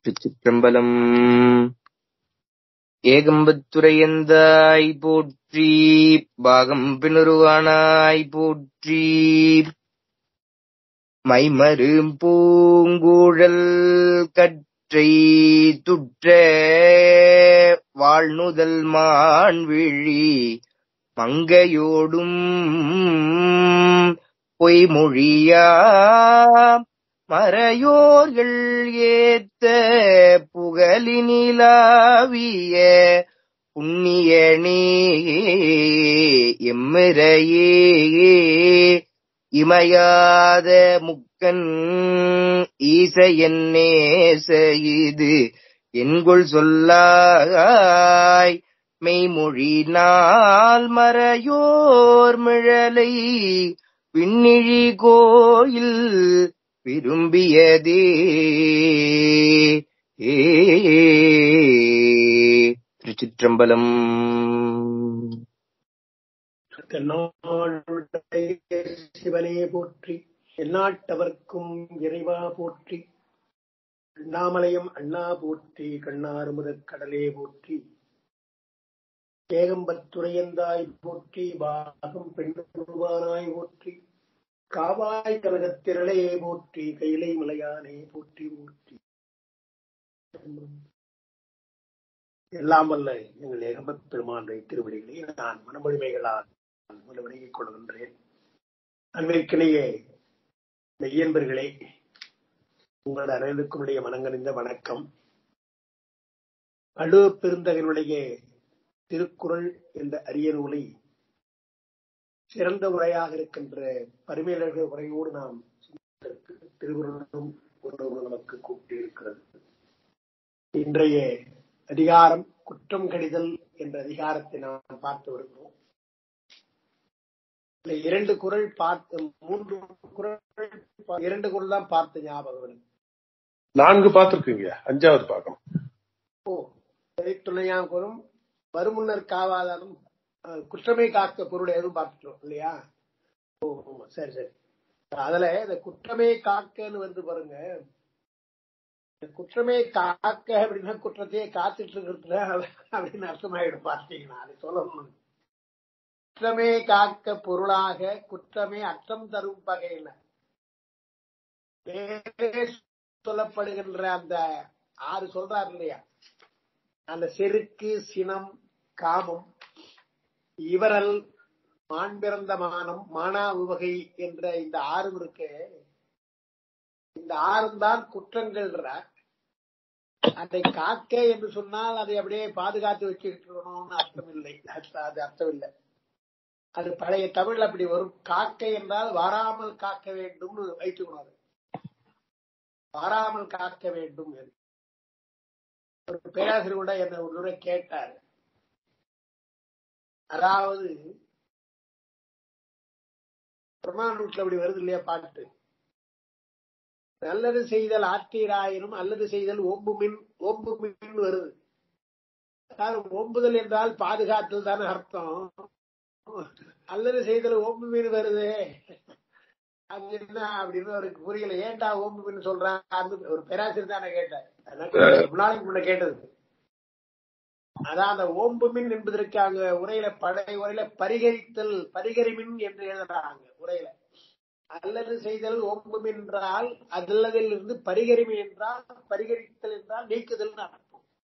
திருச்சிற்றம்பலம் ஏகம்பத்துரையந்தாய் போற்றி பாகம் பிணருவானாய் போற்றி மைமரு பூங்கூழல் கற்றை துற்ற வாழ்நுதல் மான்விழி மங்கையோடும் பொய்மொழியா மறையோர்கள் ஏத்த புகழினிலாவிய புண்ணியனே எம்மிரையே இமையாத முக்கன் ஈசையன்னே செய்து என்கொள் சொல்லாய் மெய்மொழி நாள் மறையோர் மிழலை விண்ணிழி கோயில் விரும்பியதே ஏ திருச்சிற்றம்பலம் தென்னாளுடைய சிவனே போற்றி எந்நாட்டவர்க்கும் இறைவா போற்றி அண்ணாமலையும் அண்ணா போற்றி கண்ணாறுமுதற் கடலே போற்றி ஏகம்பத்துறையந்தாய் போற்றி பாகம் பெண்ணுருவானாய் போற்றி காவாய் கனகத்திரளே போற்றி கைலை மலையானே போற்றி போற்றி எல்லாம் வல்ல எங்கள் ஏகம்பத் பெருமானை திருவடிகளை நான் மனமொழிமைகளால் வணங்கிக் கொள்கின்றேன் அன்பிற்கிலேயே மெய்யன்பர்களே உங்கள் அனைவருக்குடைய மனங்கணிந்த வணக்கம் அழு பெருந்தகனுடைய திருக்குறள் என்ற அரிய நூலை சிறந்த உரையாக இருக்கின்ற பரிமையாளர்கள் உரையோடு நாம் திருக்குறளும் ஒரு நமக்கு கூப்பிட்டிருக்கிறது இன்றைய அதிகாரம் குற்றம் கடிதல் என்ற அதிகாரத்தை நாம் பார்த்து வருகிறோம் இரண்டு குரல் பார்த்து மூன்று குரல் இரண்டு குரல் தான் பார்த்த ஞாபகம் நான்கு பார்த்திருக்கீங்க அஞ்சாவது பார்க்கணும் ஓ துணையாம் குரம் வருமுன்னர் காவாதாரம் குற்றமே காக்க பொருளை எதுவும் பார்த்துட்டோம் இல்லையா ஓ சரி சரி அதுல இந்த குற்றமே காக்கன்னு வந்து பாருங்க குற்றமே காக்க அப்படின்னா குற்றத்தையே காத்துட்டு இருக்கிறதுல அப்படின்னு அர்த்தமாயிடும் பார்த்தீங்கன்னா அதை சொல்லணும் குற்றமே காக்க பொருளாக குற்றமே அற்றம் தரும் வகையில சொல்லப்படுகின்ற அந்த ஆறு சொல்றாரு இல்லையா அந்த செருக்கு சினம் காமம் இவரல் மான் பிறந்த மானம் மானா உவகை என்ற இந்த ஆறும் இருக்கு இந்த ஆறும் தான் குற்றங்கள்ன்ற அதை காக்க என்று சொன்னால் அதை அப்படியே பாதுகாத்து வச்சுக்கணும்னு அர்த்தம் இல்லை அது அர்த்தம் இல்லை அது பழைய தமிழ் அப்படி வரும் காக்க என்றால் வாராமல் காக்க வேண்டும் வைத்துக்கணும் வாராமல் காக்க வேண்டும் ஒரு பேராசிரியர் கூட என்ன ஒரு முறை கேட்டார் அதாவது பிரமாண நூற்றில் அப்படி வருது இல்லையா பாட்டு நல்லது செய்தல் ஆற்றீராயினும் அல்லது செய்தல் ஓம்புமின் ஓம்புமின் வருது ஓம்புதல் என்றால் பாதுகாத்தல் தானே அர்த்தம் அல்லது செய்தல் ஓம்பு மீன் வருது அது என்ன அப்படின்னு அவருக்கு புரியல ஏன்டா ஓம்பு மீன் சொல்றான் ஒரு பேராசிரியர் தானே கேட்டேன் நாளைக்கு முன்ன கேட்டது அதான் அந்த ஓம்பு மின் என்பதற்கு அங்க உரையில படை உரையில பரிகரித்தல் பரிகரிமின் என்று எழுதுறாங்க உரையில அல்லது செய்தல் ஓம்பு என்றால் அல்லதில் இருந்து பரிகரிமை என்றால் பரிகரித்தல் என்றால் நீக்குதல் அர்த்தம்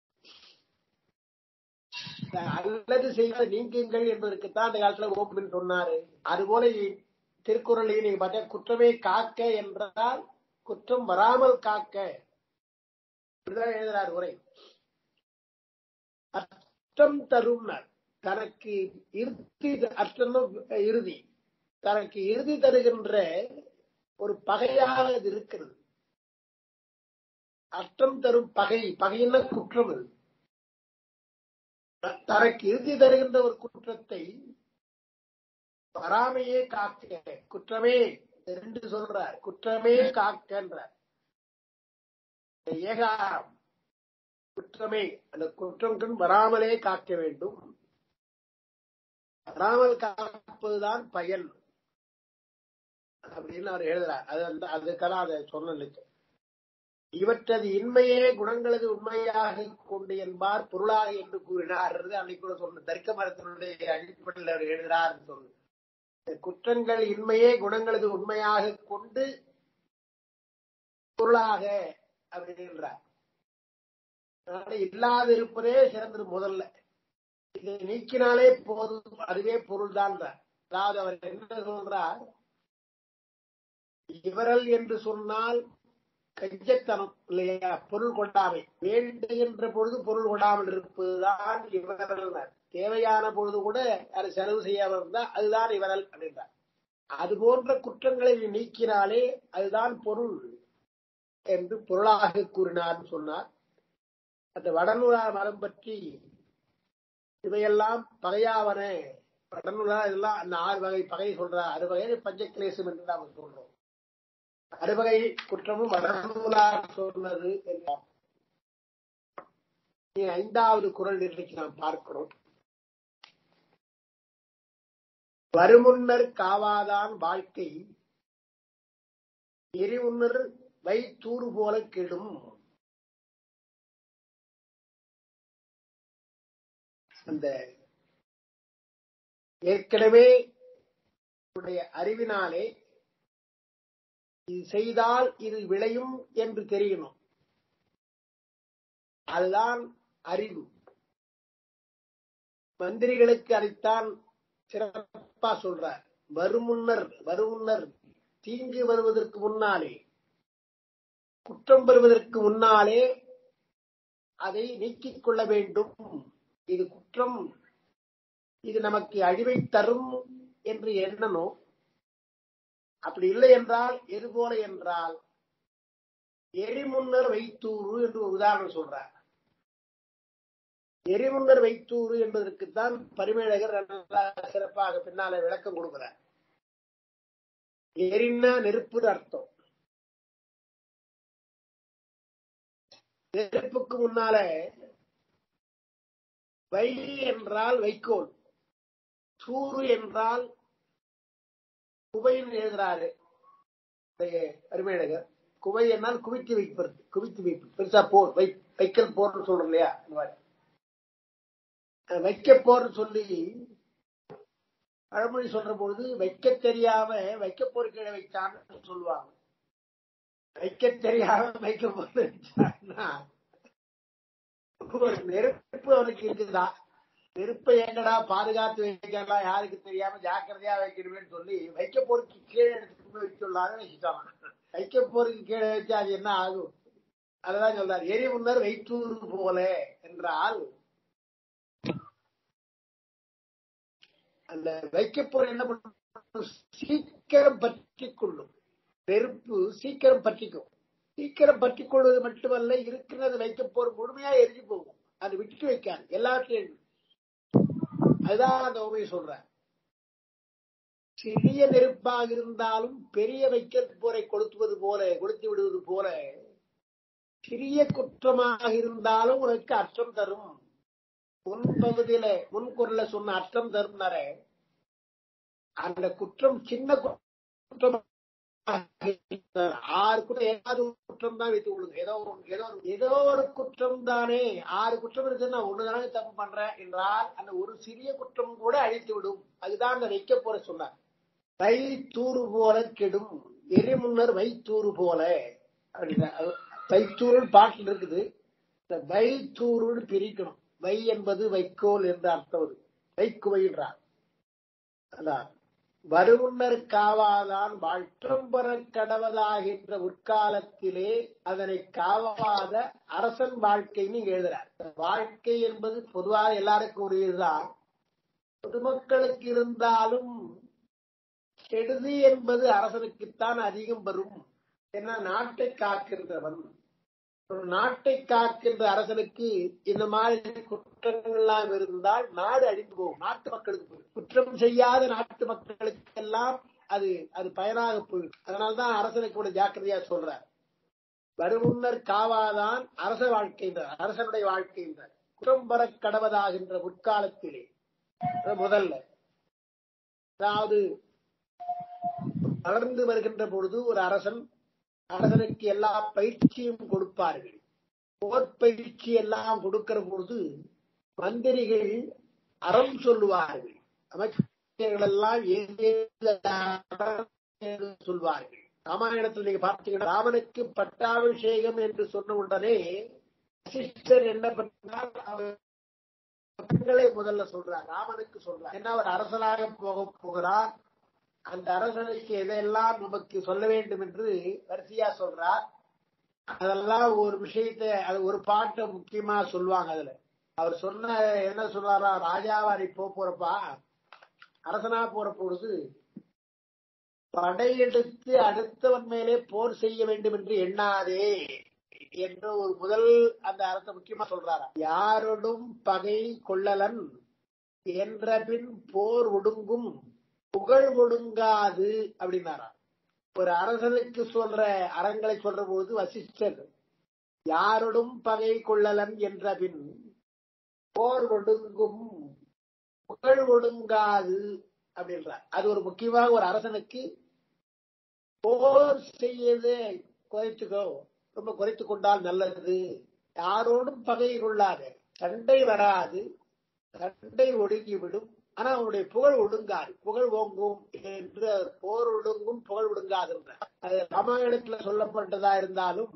அல்லது செய்தல் நீக்குங்கள் என்பதற்குத்தான் அந்த காலத்துல ஓம்புமின் சொன்னாரு அதுபோல திருக்குறளையும் நீங்க பார்த்தா குற்றமே காக்க என்றால் குற்றம் வராமல் காக்க எழுதுறார் உரை அர்த்தம் தரும் தனக்கு இறுதி அர்த்தம் இறுதி தனக்கு இறுதி தருகின்ற ஒரு பகையாக அது இருக்கிறது அர்த்தம் தரும் பகை பகையின குற்றம் அது தனக்கு இறுதி தருகின்ற ஒரு குற்றத்தை வராமையே காக்க குற்றமே ரெண்டு சொல்றார் குற்றமே காக்கின்றார் ஏகாரம் குற்றமே அந்த குற்றம் வராமலே காக்க வேண்டும் வராமல் காப்பதுதான் பயன் அப்படின்னு அவர் எழுதுறார் அது அந்த அதுக்கெல்லாம் அதை சொன்னேன் இவற்றது இன்மையே குணங்களது உண்மையாக கொண்டு என்பார் பொருளாக என்று கூறினார் அன்னைக்கு கூட சொன்ன தர்க்க மரத்தினுடைய அடிப்படையில் அவர் எழுதுகிறார் சொல்லு குற்றங்கள் இன்மையே குணங்களது உண்மையாக கொண்டு பொருளாக அப்படின்றார் அதனால இல்லாது இருப்பதே சிறந்தது முதல்ல இதை நீக்கினாலே போதும் அதுவே பொருள் தான் அதாவது அவர் என்ன சொல்றார் இவரல் என்று சொன்னால் கஞ்சத்தனம் இல்லையா பொருள் கொண்டாமை வேண்டுகின்ற பொழுது பொருள் கொண்டாமல் இருப்பதுதான் இவரல் தேவையான பொழுது கூட அது செலவு செய்யாமல் இருந்தா அதுதான் இவரல் அப்படின்றார் அது போன்ற குற்றங்களை நீக்கினாலே அதுதான் பொருள் என்று பொருளாக கூறினார் சொன்னார் அந்த வடநூலா மரம் பற்றி இவையெல்லாம் பகையாவன வடநூலா இதெல்லாம் அந்த ஆறு வகை பகை சொல்றார் ஆறு வகை பஞ்சக்கிலேசம் என்று நாம சொல்றோம் அறுவகை குற்றமும் வடநூலா சொன்னது என்றார் ஐந்தாவது குரல் இன்றைக்கு நாம் பார்க்கிறோம் வருமுன்னர் காவாதான் வாழ்க்கை எரிமுன்னர் வைத்தூறு போல கெடும் அந்த ஏற்கனவே உடைய அறிவினாலே இது செய்தால் இது விளையும் என்று தெரியணும் அதுதான் அறிவு மந்திரிகளுக்கு அதைத்தான் சிறப்பா சொல்றார் வருமுன்னர் வருமுன்னர் தீங்கு வருவதற்கு முன்னாலே குற்றம் பெறுவதற்கு முன்னாலே அதை நீக்கிக் கொள்ள வேண்டும் இது குற்றம் இது நமக்கு அழிவை தரும் என்று எண்ணணும் அப்படி இல்லை என்றால் எது போல என்றால் எரிமுன்னர் வைத்தூறு என்று ஒரு உதாரணம் சொல்றார் எரிமுன்னர் வைத்தூறு என்பதற்குத்தான் பரிமேழகர் நல்லா சிறப்பாக பின்னால விளக்கம் கொடுக்கிறார் எரின்னா நெருப்புன்னு அர்த்தம் நெருப்புக்கு முன்னால வை என்றால் வைக்கோல் சூறு என்றால் குவைன்னு எழுதுறாரு அருமையழகர் குவை என்னால் குவித்து வைப்பது குவித்து வைப்பு பெருசா போர் வை வைக்கல் போர்னு சொல்றோம் இல்லையா இந்த மாதிரி வைக்க போர்னு சொல்லி பழமொழி சொல்ற பொழுது வைக்க தெரியாம வைக்க போர் கீழே வைச்சான்னு சொல்லுவாங்க வைக்க தெரியாம வைக்க போர் வச்சான்னா ஒரு நெருப்பு அவனுக்கு இருக்குதா நெருப்பை எங்கடா பாதுகாத்து வைக்கலாம் யாருக்கு தெரியாம ஜாக்கிரதையா வைக்கணும்னு சொல்லி வைக்க போருக்கு கீழே எடுத்துட்டு போய் வச்சுள்ளாரு வச்சுட்டான் வைக்க போருக்கு கீழே வச்சு அது என்ன ஆகும் அதுதான் சொல்றாரு எரி முன்னர் வைத்தூறு போல என்றால் அந்த வைக்க போற என்ன பண்ணும் சீக்கிரம் பற்றி கொள்ளும் நெருப்பு சீக்கிரம் பற்றிக்கும் சீக்கிரம் பற்றி கொள்வது மட்டுமல்ல இருக்கிறது வைக்க போற முழுமையா எரிஞ்சு போகும் அது விட்டு வைக்காது எல்லாத்தையும் அதுதான் அந்த உண்மையை சொல்றேன் சிறிய நெருப்பாக இருந்தாலும் பெரிய வைக்க போரை கொளுத்துவது போல கொளுத்தி விடுவது போல சிறிய குற்றமாக இருந்தாலும் உனக்கு அச்சம் தரும் முன்பகுதியில முன்குரல சொன்ன அச்சம் தரும் அந்த குற்றம் சின்ன குற்றம் ஆறு குற்றம் ஏதாவது குற்றம் தான் வைத்துக் கொள்ளுங்க ஏதோ ஏதோ ஏதோ ஒரு குற்றம் தானே ஆறு குற்றம் இருக்குன்னு நான் ஒண்ணுதானே தப்பு பண்றேன் என்றால் அந்த ஒரு சிறிய குற்றம் கூட அழித்து விடும் அதுதான் அந்த வைக்க போற சொன்னார் வை தூறு போல கெடும் எரி முன்னர் வைத்தூறு போல அப்படின்னா வைத்தூருள் பாட்டில் இருக்குது இந்த வை தூருள் பிரிக்கணும் வை என்பது வைக்கோல் என்று அர்த்தம் வைக்குவைன்றார் அதான் வருமுன்னர் காவாதான் வாழ்ற்றம் பெற கடவதாகின்ற உட்காலத்திலே அதனை காவாத அரசன் வாழ்க்கைன்னு எழுதுறார் வாழ்க்கை என்பது பொதுவாக எல்லாருக்கும் உரியதுதான் பொதுமக்களுக்கு இருந்தாலும் கெடுதி என்பது அரசனுக்குத்தான் அதிகம் வரும் ஏன்னா நாட்டை காக்கின்றவன் ஒரு நாட்டை காக்கின்ற அரசனுக்கு இந்த மாதிரி குற்றங்கள் எல்லாம் இருந்தால் நாடு அழிந்து போகும் நாட்டு மக்களுக்கு குற்றம் செய்யாத நாட்டு மக்களுக்கு எல்லாம் அது அது பயனாக போயிடும் அதனால்தான் அரசனுக்கு கூட ஜாக்கிரதையா சொல்றார் வருமுன்னர் காவாதான் அரச வாழ்க்கைன்றார் அரசனுடைய வாழ்க்கைன்றார் குற்றம் பெற கடவதாகின்ற முற்காலத்திலே முதல்ல அதாவது வளர்ந்து வருகின்ற பொழுது ஒரு அரசன் அரசனுக்கு எல்லா பயிற்சியும் கொடுப்பார்கள் போர் பயிற்சி எல்லாம் கொடுக்கிற பொழுது மந்திரிகள் அறம் சொல்லுவார்கள் அமைச்சர்கள் எல்லாம் ஏதேது என்று சொல்வார்கள் ராமாயணத்தில் நீங்க பார்த்தீங்கன்னா ராமனுக்கு பட்டாபிஷேகம் என்று சொன்ன உடனே வசிஷ்டர் என்ன பண்ணார் அவர் பெண்களை முதல்ல சொல்றார் ராமனுக்கு சொல்றார் என்ன அவர் அரசனாக போக போகிறார் அந்த அரசனுக்கு எதையெல்லாம் நமக்கு சொல்ல வேண்டும் என்று வரிசையா சொல்றார் அதெல்லாம் ஒரு விஷயத்தை அது ஒரு பாட்டை முக்கியமா சொல்லுவாங்க அதுல அவர் சொன்ன என்ன சொல்றாரா ராஜாவாரி போக போறப்பா அரசனா போற பொழுது படையெடுத்து அடுத்தவன் மேலே போர் செய்ய வேண்டும் என்று எண்ணாதே என்று ஒரு முதல் அந்த அரச முக்கியமா சொல்றாரா யாரோடும் பகை கொள்ளலன் என்ற பின் போர் ஒடுங்கும் புகழ் ஒடுங்காது அப்படின்னாரா ஒரு அரசனுக்கு சொல்ற அறங்களை சொல்ற போது வசிஷ்டர் யாரோடும் பகை கொள்ளலன் என்ற பின் போர் ஒடுங்கும் புகழ் ஒடுங்காது அப்படின்றார் அது ஒரு முக்கியமாக ஒரு அரசனுக்கு போர் செய்யது குறைத்துக்கோ ரொம்ப குறைத்து கொண்டால் நல்லது யாரோடும் பகை கொள்ளாத சண்டை வராது சண்டை ஒடுங்கிவிடும் ஆனா அவனுடைய புகழ் ஒடுங்காது புகழ் ஓங்கும் என்று போர் ஒடுங்கும் புகழ் ஒடுங்காது அது ராமாயணத்துல சொல்லப்பட்டதா இருந்தாலும்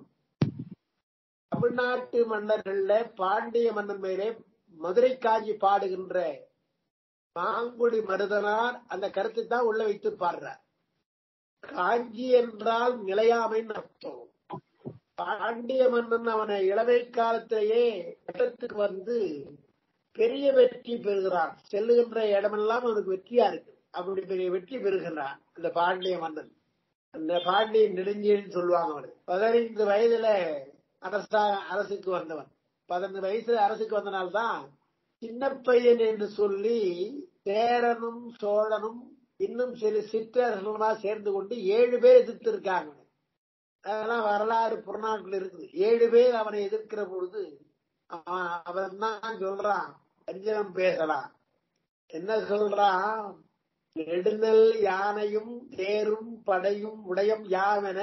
தமிழ்நாட்டு மன்னர்கள்ல பாண்டிய மன்னன் மேலே மதுரை காஞ்சி பாடுகின்ற மாங்குடி மருதனார் அந்த கருத்தை தான் உள்ள வைத்து பாடுறார் காஞ்சி என்றால் நிலையாமைன்னு அர்த்தம் பாண்டிய மன்னன் அவனை இளமை காலத்திலேயே கட்டத்துக்கு வந்து பெரிய வெற்றி பெறுகிறான் செல்லுகின்ற இடமெல்லாம் அவனுக்கு வெற்றியா இருக்கு அப்படி பெரிய வெற்றி பெறுகிறான் அந்த பாண்டிய மன்னன் அந்த பாண்டிய நெடுஞ்சேன்னு சொல்லுவாங்க அவனு பதினைந்து வயதுல அரசா அரசுக்கு வந்தவன் பதினைந்து வயசுல அரசுக்கு வந்தனால்தான் சின்ன பையன் என்று சொல்லி சேரனும் சோழனும் இன்னும் சில சிற்றரசர்களா சேர்ந்து கொண்டு ஏழு பேர் எதிர்த்து இருக்காங்க அதெல்லாம் வரலாறு புறநாட்டில் இருக்குது ஏழு பேர் அவனை எதிர்க்கிற பொழுது அவன் தான் சொல்றான் அஞ்சனம் பேசலாம் என்ன சொல்றான் நெடுநல் யானையும் தேரும் படையும் உடையம் யாவென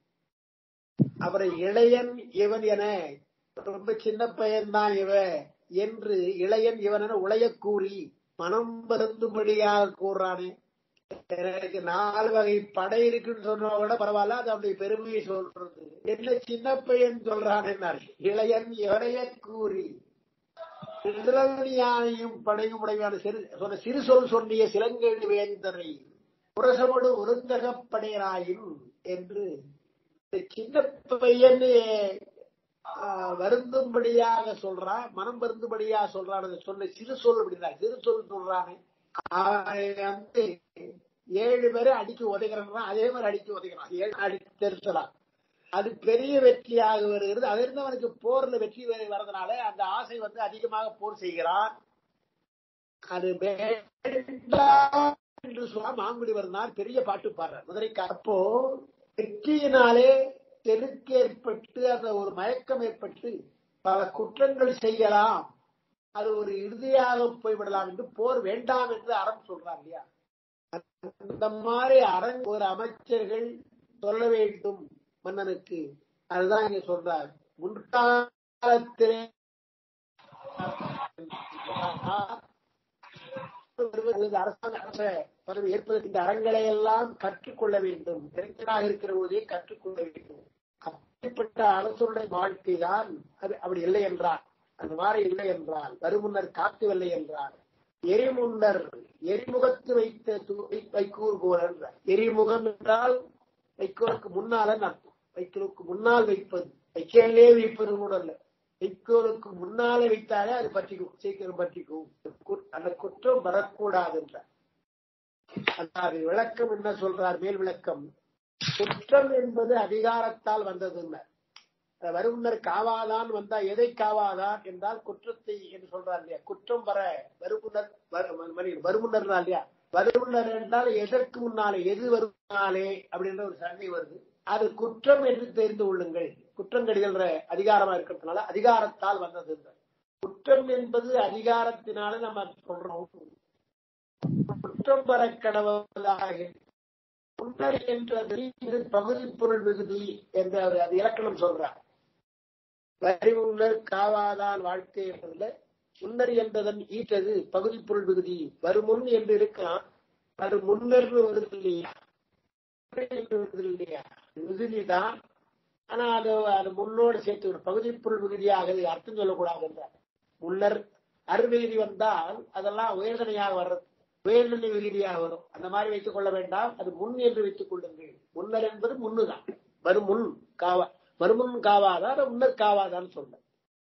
அவரை இளையன் இவன் என ரொம்ப சின்ன பையன்தான் இவன் என்று இளையன் இவன் என உளைய கூறி மனம் வருந்தும்படியாக கூறானே எனக்கு நாலு வகை படை இருக்குன்னு சொன்னா கூட பரவாயில்ல அது அப்படி பெருமையை சொல்றது என்ன சின்ன பையன் சொல்றான் இளையன் இவனைய கூறி யானையும் படையும் உடையான சிறு சொன்ன சிறு சொல் சொன்னிய சிலங்கேடு வேந்தரை புரசமடு ஒருந்தகப்படையராயும் என்று சின்ன பையன் வருந்தும்படியாக சொல்றான் மனம் வருந்தும்படியாக சொல்றான் சொன்ன சிறு சொல் அப்படின்னா சிறு சொல் சொல்றானே வந்து ஏழு பேரை அடிச்சு உதைக்கிறான் அதே மாதிரி அடிச்சு உதைக்கிறான் ஏழு அடிச்சு தெரிசலாம் அது பெரிய வெற்றியாக வருகிறது அதிலிருந்து அவனுக்கு போர்ல வெற்றி வரதுனால அந்த ஆசை வந்து அதிகமாக போர் செய்கிறான் அது என்று சொன்னா மாங்குடி வருந்தார் பெரிய பாட்டு பாடுறார் மதுரைக்கு அப்போ வெற்றியினாலே தெருக்கு ஏற்பட்டு அந்த ஒரு மயக்கம் ஏற்பட்டு பல குற்றங்கள் செய்யலாம் அது ஒரு இறுதியாக போய்விடலாம் என்று போர் வேண்டாம் என்று அறம் சொல்றாங்க இல்லையா அந்த மாதிரி அரண் ஒரு அமைச்சர்கள் சொல்ல வேண்டும் மன்னனுக்கு அதுதான் இங்க சொல்றார் முன்காலத்திலே அரசாங்க அரச பதவி ஏற்பதற்கு இந்த அறங்களை எல்லாம் கற்றுக்கொள்ள வேண்டும் இளைஞராக இருக்கிற போதே கற்றுக்கொள்ள வேண்டும் அப்படிப்பட்ட அரசருடைய வாழ்க்கை தான் அது அப்படி இல்லை என்றார் அந்த மாதிரி இல்லை என்றால் வருமுன்னர் காக்கவில்லை என்றார் எரிமுன்னர் எரிமுகத்து வைத்த வைக்கூர் போல என்றார் எரிமுகம் என்றால் வைக்கோலுக்கு முன்னால அர்த்தம் வைக்கோலுக்கு முன்னால் வைப்பது வைக்கலே வைப்பது கூட இல்ல வைக்கோலுக்கு முன்னாலே வைத்தாலே அது பற்றிக்கும் சீக்கிரம் பற்றிக்கும் அந்த குற்றம் வரக்கூடாது என்றார் அந்த விளக்கம் என்ன சொல்றார் மேல் விளக்கம் குற்றம் என்பது அதிகாரத்தால் வந்ததுன்னு வருமுன்னர் காவாதான் வந்தா எதை காவாதான் என்றால் குற்றத்தை என்று சொல்றார் இல்லையா குற்றம் வர வருமுன்னர் வருமுன்னர் இல்லையா வருமுன்னர் என்றால் எதற்கு முன்னாலே எது வருமானாலே அப்படின்ற ஒரு சண்டை வருது அது குற்றம் என்று தெரிந்து கொள்ளுங்கள் குற்றம் கடிதல்ற அதிகாரமா இருக்கிறதுனால அதிகாரத்தால் வந்தது குற்றம் என்பது அதிகாரத்தினால நம்ம சொல்றோம் குற்றம் வர கடவுளாக முன்னர் என்றது இது பகுதி பொருள் விகுதி என்ற ஒரு அது இலக்கணம் சொல்றார் வரி முன்னர் காவாதான் வாழ்க்கை என்பதுல முன்னர் என்பதன் ஈட்டது பகுதி பொருள் விகுதி வருமுன் என்று இருக்கலாம் அது முன்னர்னு வருது இல்லையா என்று வருது இல்லையா விகுதி தான் ஆனா அது அது முன்னோடு சேர்த்து ஒரு பகுதி பொருள் விகுதியாக இது அர்த்தம் சொல்லக்கூடாது என்றார் முன்னர் அருவிகுதி வந்தால் அதெல்லாம் உயர்தனையாக வர்றது உயர்நிலை விகுதியாக வரும் அந்த மாதிரி வைத்துக் கொள்ள வேண்டாம் அது முன் என்று வைத்துக் கொள்ளுங்கள் முன்னர் என்பது முன்னுதான் வரும் முன் காவா வருமுன் காவாதா அது முன்னர் காவாதான்னு சொல்ல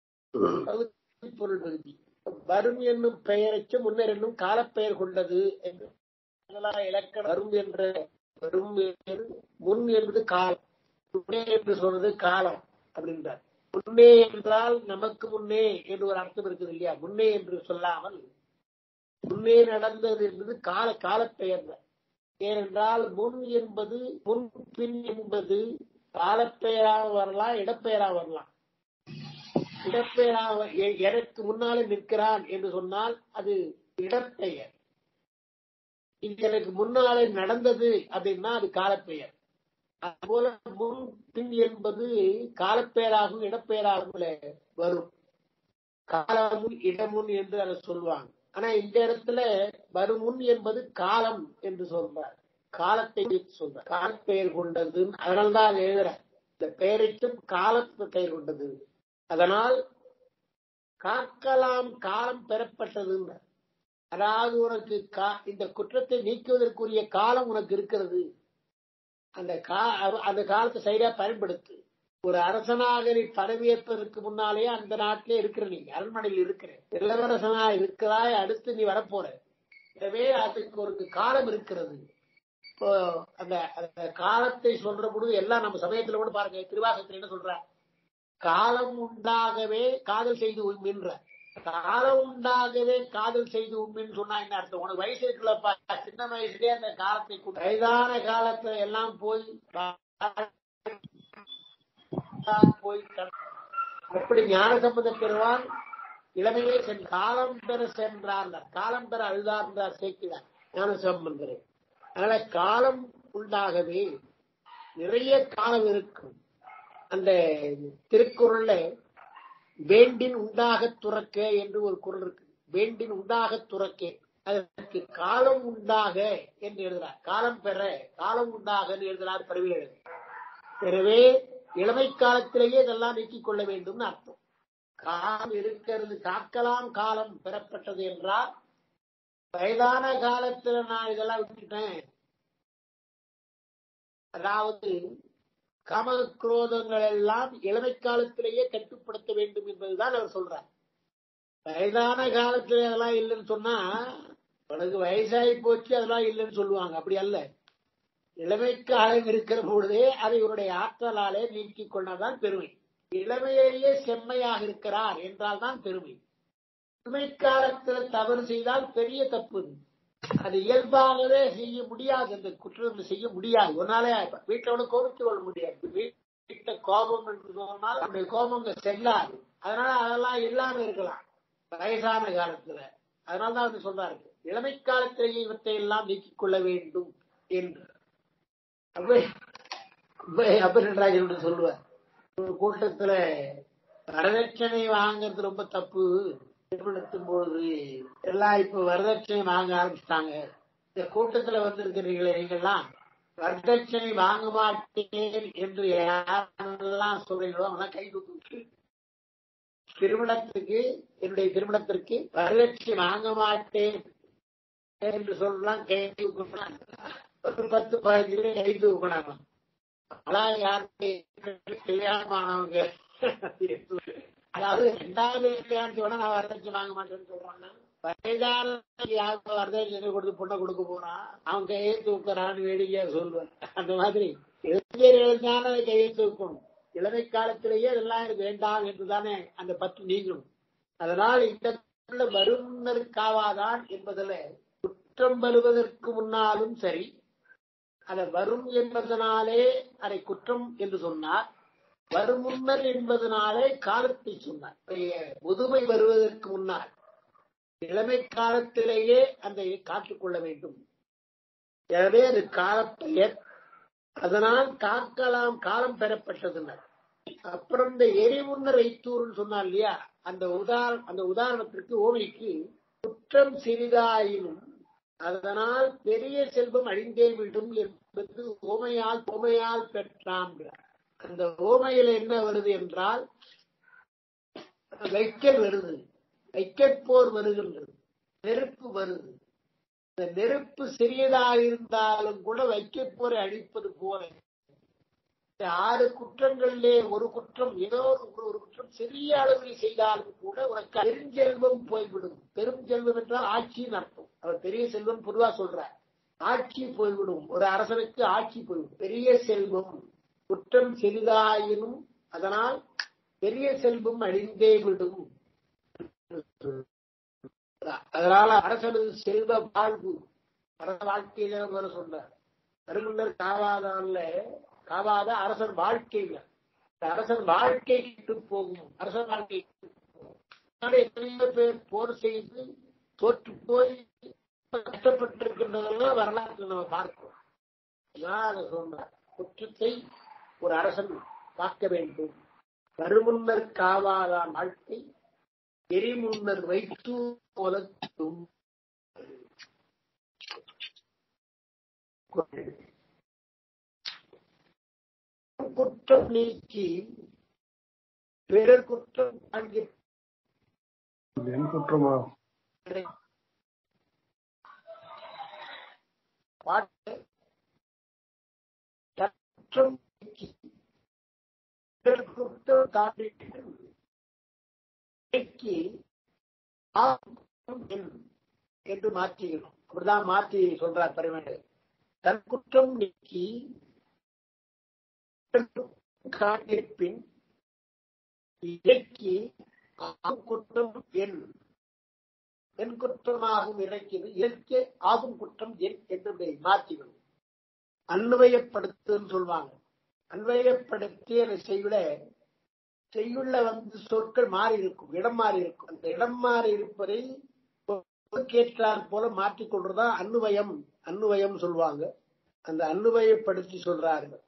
பகுதி பொருள் விகுதி வரும் என்னும் பெயரைக்கு முன்னர் என்னும் காலப்பெயர் கொண்டது என்று அதெல்லாம் இலக்கணம் வரும் என்ற வரும் என்பது முன் என்பது காலம் முன்னே என்று சொல்றது காலம் அப்படின்றார் முன்னே என்றால் நமக்கு முன்னே என்று ஒரு அர்த்தம் இருக்குது இல்லையா முன்னே என்று சொல்லாமல் முன்னே நடந்தது என்பது கால காலப்பெயர் ஏனென்றால் முன் என்பது முன் பின் என்பது காலப்பெயராக வரலாம் இடப்பெயராக வரலாம் இடப்பெயராக எ- எனக்கு முன்னாலே நிற்கிறான் என்று சொன்னால் அது இடப்பெயர் இது எனக்கு முன்னாலே நடந்தது அப்படின்னா அது காலப்பெயர் அதுபோல முன் பின் என்பது காலப்பெயராகவும் இடப்பெயராகவும் வரும் காலமுன் இடமுன் என்று அதை சொல்லுவாங்க ஆனா இந்த இடத்துல வருமுன் என்பது காலம் என்று சொல்றார் காலத்தை வைத்து சொல்றார் காலப்பெயர் கொண்டது அதனால்தான் அதை எழுதுறார் இந்த பெயரிட்டும் காலத்து பெயர் கொண்டது அதனால் காக்கலாம் காலம் பெறப்பட்டதுன்றார் அதாவது உனக்கு கா- இந்த குற்றத்தை நீக்குவதற்குரிய காலம் உனக்கு இருக்கிறது அந்த கா அந்த காலத்தை சரியா பயன்படுத்து ஒரு அரசனாக நீ பதவியேற்பதற்கு முன்னாலேயே அந்த நாட்டிலே இருக்கிற நீ அரண்மனையில் இருக்கிற இளவரசனா இருக்கிறாய் அடுத்து நீ வரப்போற எனவே அதுக்கு ஒரு காலம் இருக்கிறது இப்போ அந்த அந்த காலத்தை சொல்ற பொழுது எல்லாம் நம்ம சமயத்துல கூட பாருங்க திருவாசகத்துல என்ன சொல்ற காலம் உண்டாகவே காதல் செய்து உண்மைன்ற காலம் உண்டாகவே காதல் செய்து உண்மைன்னு சொன்னா என்ன அர்த்தம் உனக்கு வயசு இருக்குல்லப்பா சின்ன வயசுலயே அந்த காலத்தை கொண்டு- வயதான காலத்துல எல்லாம் போய் போய் க- அப்படி ஞான சம்பந்த பெறுவான் இளமையே சென் காலம் பெற சென்றார் காலம் பெற அழுதார் சேர்க்கிறார் ஞான சம்பந்தரை அதனால காலம் உண்டாகவே நிறைய காலம் இருக்கும் அந்த திருக்குறள்ல வேண்டின் உண்டாக துறக்க என்று ஒரு குறள் இருக்கு வேண்டின் உண்டாக துறக்க அதற்கு காலம் உண்டாக என்று எழுதுறார் காலம் பெற காலம் உண்டாக என்று எழுதுறார் பரவியல் எனவே இளமை காலத்திலேயே இதெல்லாம் நீக்கிக் கொள்ள வேண்டும் அர்த்தம் காலம் இருக்கிறது காக்கலாம் காலம் பெறப்பட்டது என்றால் வயதான காலத்துல நான் இதெல்லாம் விட்டுட்டேன் அதாவது காம குரோதங்கள் எல்லாம் இளமை காலத்திலேயே கட்டுப்படுத்த வேண்டும் என்பதுதான் அவர் சொல்றார் வயதான காலத்துல அதெல்லாம் இல்லைன்னு சொன்னா உனக்கு வயசாகி போச்சு அதெல்லாம் இல்லைன்னு சொல்லுவாங்க அப்படி அல்ல இளமை காலம் இருக்கிற பொழுதே அதை இவருடைய ஆற்றலாலே நீக்கிக் கொண்டதான் பெருமை இளமையிலேயே செம்மையாக இருக்கிறார் என்றால் தான் பெருமை இளமை காலத்தில் தவறு செய்தால் பெரிய தப்பு இது. அது இயல்பாகவே செய்ய முடியாது அந்த குற்றம் செய்ய முடியாது ஒன்னாலே வீட்டோட கோபித்து கொள்ள முடியாது வீட்ட கோபம் என்று சொன்னால் அந்த கோபம் அங்க செல்லாது அதனால அதெல்லாம் இல்லாம இருக்கலாம் வயசான காலத்துல அதனாலதான் அவர் சொல்றாரு இளமை காலத்திலேயே இவற்றை எல்லாம் நீக்கிக் கொள்ள வேண்டும் என்று அப்பராஜன் சொல்லுவார் ஒரு கூட்டத்துல வரதட்சணை வாங்குறது ரொம்ப தப்பு திருமணத்தும் பொழுது எல்லாம் இப்ப வரதட்சணை வாங்க ஆரம்பிச்சிட்டாங்க இந்த கூட்டத்துல வந்திருக்கிறீங்களே நீங்கெல்லாம் வரதட்சணை வாங்க மாட்டேன் என்று யாரெல்லாம் சொல்றீங்களோ அவங்களாம் கை தூக்கு திருமணத்துக்கு என்னுடைய திருமணத்திற்கு வரதட்சணை வாங்க மாட்டேன் என்று சொல்லலாம் கை தூக்கணும் ஒரு பத்து பதினஞ்சு பேர் கை தூக்கினாங்க அதான் யாருக்கு கல்யாணம் ஆனவங்க அதாவது ரெண்டாவது கல்யாணத்துக்கு வேணா நான் வரதட்சணை வாங்க மாட்டேன்னு சொல்றாங்க வயதான யாருக்கு வரதட்சணை கொடுத்து பொண்ணை கொடுக்க போறான் அவன் கையை தூக்குறான்னு வேடிக்கையா சொல்லுவான் அந்த மாதிரி இளைஞர் இளைஞான கையை தூக்கணும் இளமை காலத்திலேயே இதெல்லாம் எனக்கு வேண்டாம் என்றுதானே அந்த பற்று நீங்களும் அதனால் இந்த வருமுன்னருக்காவாதான் என்பதுல குற்றம் வருவதற்கு முன்னாலும் சரி அதை வரும் என்பதனாலே அதை குற்றம் என்று சொன்னார் வரும் முன்னர் என்பதனாலே காலத்தை சொன்னார் முதுமை வருவதற்கு முன்னால் இளமை காலத்திலேயே அந்த காத்துக் கொள்ள வேண்டும் எனவே அது காலப்பெயர் அதனால் காக்கலாம் காலம் பெறப்பட்டதுனர் அப்புறம் இந்த எரிமுன்னர் ஐத்தூர்னு சொன்னா இல்லையா அந்த உதார அந்த உதாரணத்திற்கு ஓமைக்கு குற்றம் சிறிதாயினும் அதனால் பெரிய செல்வம் அழிந்தே விடும் என்பது ஓமையால் ஓமையால் பெற்றான் அந்த ஓமையில என்ன வருது என்றால் வைக்கல் வருது வைக்கற் போர் வருகின்றது நெருப்பு வருது இந்த நெருப்பு சிறியதாக இருந்தாலும் கூட வைக்கப் போரை அழிப்பது போல இந்த ஆறு குற்றங்களிலே ஒரு குற்றம் ஏதோ ஒரு ஒரு குற்றம் சிறிய அளவில் செய்தாலும் கூட உனக்கு பெருஞ்செல்வம் போய்விடும் பெரும் செல்வம் என்றால் ஆட்சின்னு அர்த்தம் அவர் பெரிய செல்வம் பொதுவா சொல்றார் ஆட்சி போய்விடும் ஒரு அரசனுக்கு ஆட்சி போய்விடும் பெரிய செல்வம் குற்றம் சிறிதாயினும் அதனால் பெரிய செல்வம் அழிந்தே விடும் அதனால அரசனது செல்வ வாழ்வு அரச வாழ்க்கையில வர சொன்னார் கருமுன்னர் காவாதான்ல காவாத அரசன் வாழ்க்கையில இந்த அரசன் வாழ்க்கை விட்டு போகும் அரசன் வாழ்க்கை விட்டு போகும். அதனால எத்தனையோ பேர் போர் செய்து தோற்று போய் கஷ்டப்பட்டிருக்கின்றதெல்லாம் வரலாற்று நம்ம பார்க்கிறோம் அதான் அதை சொன்னார் குற்றத்தை ஒரு அரசன் காக்க வேண்டும் கருமுன்னர் காவாதான் வாழ்க்கை எரிமுன்னர் வைத்து போலத்தும் குற்றம் நீக்கி பிறர் குற்றம் காண்கிற இது என் குற்றமா பாட்டு குற்றம் நீக்கி பிறர் குற்றம் காண்கிற நீக்கி ஆக்கும் என் என்று மாற்றிக்கணும் அப்படிதான் மாற்றி சொல்றார் பரிமேடு தன் குற்றம் நீக்கி காட்டிருப்பின் இறக்கி ஆகும் குற்றம் என் என் குற்றமாகும் இறக்கியது இயற்கை ஆகும் குற்றம் என் என்று இதை மாற்றிக்கணும் அன்வயப்படுத்துன்னு சொல்லுவாங்க அன்வயப்படுத்தி அந்த செய்யுள செய்யுள்ள வந்து சொற்கள் மாறி இருக்கும் இடம் மாறி இருக்கும் அந்த இடம் மாறி இருப்பதை கேட்கிறார் போல மாற்றிக் கொள்றதா அன்னுவயம் அன்னுவயம் சொல்லுவாங்க அந்த அன்னுவயப்படுத்தி சொல்றாரு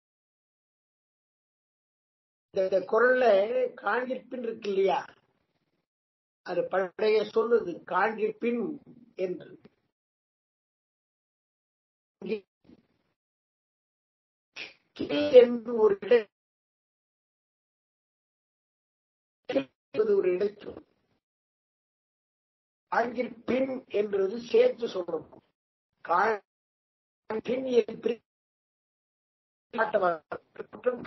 இந்த குரல்ல காண்கிற்பின் இருக்கு இல்லையா அது பழைய சொல்லுது காண்கிற்பின் என்று என்று ஒரு இட ஒரு இடைச்சொல் காண்கிற்பின் என்றது சேர்த்து சொல்றோம் காண்பின் என்று குற்றம்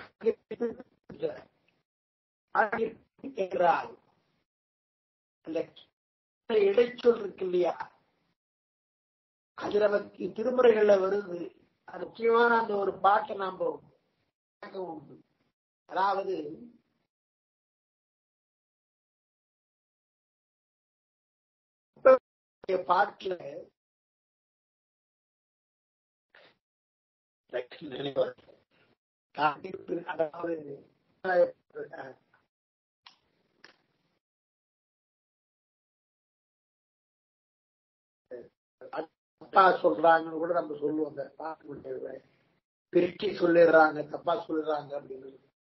என்றால் அந்த இடைச்சொல் இருக்கு இல்லையா அது நமக்கு திருமுறைகள்ல வருது அது முக்கியமான அந்த ஒரு பாட்டை நாம உண்டு அதாவது பாட்டுல அதாவது தப்பா சொல்றாங்கன்னு கூட நம்ம சொல்லுவோம் அந்த பாட்டு பிரிச்சு சொல்லிடுறாங்க தப்பா சொல்லிடுறாங்க அப்படின்னு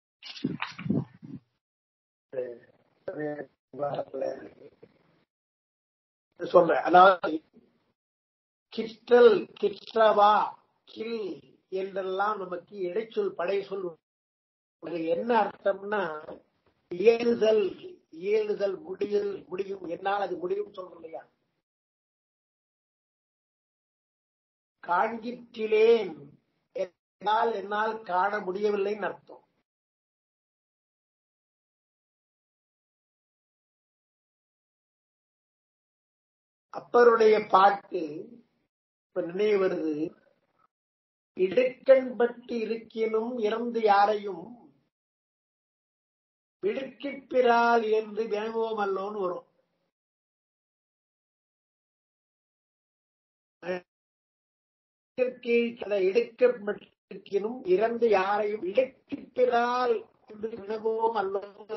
சொல்றேன் அதாவது கிற்றல் கிற்றவா கில் என்றெல்லாம் நமக்கு இடைச்சொல் படை சொல் என்ன அர்த்தம்னா இயலுதல் இயலுதல் முடியல் முடியும் என்னால் அது முடியும் சொல்றோம் இல்லையா காண்கிற்றிலேன் என்னால் என்னால் காண முடியவில்லைன்னு அர்த்தம் அப்பருடைய பாட்டு இப்ப நினைவு வருது இடுக்கண் பட்டு இருக்கினும் இறந்து யாரையும் விடுக்கிற்பிறால் என்று வேணுவோம் அல்லோன்னு வரும் எடுக்கப்பட்டிருக்கினும் இறந்து யாரையும் இடுக்கிற்பிறால் என்று வினவோம் அல்லோன்னு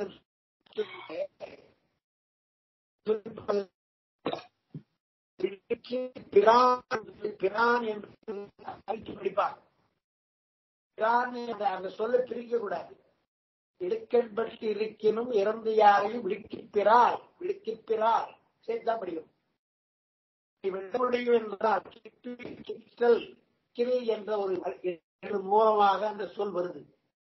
பிரான் பிரான் என்று அழைத்து படிப்பார் பிரான் என்ற அந்த சொல்ல பிரிக்க கூடாது இடுக்கன்பட்டு இருக்கினும் இறந்து யாரையும் விடுக்கிப்பிறார் விடுக்கிப்பிறார் சேர்த்துதான் படிக்கும் விட முடியும் என்றால் கிட்டு, கிட்டல் கிளி என்ற ஒரு என்ற மூலமாக அந்த சொல் வருது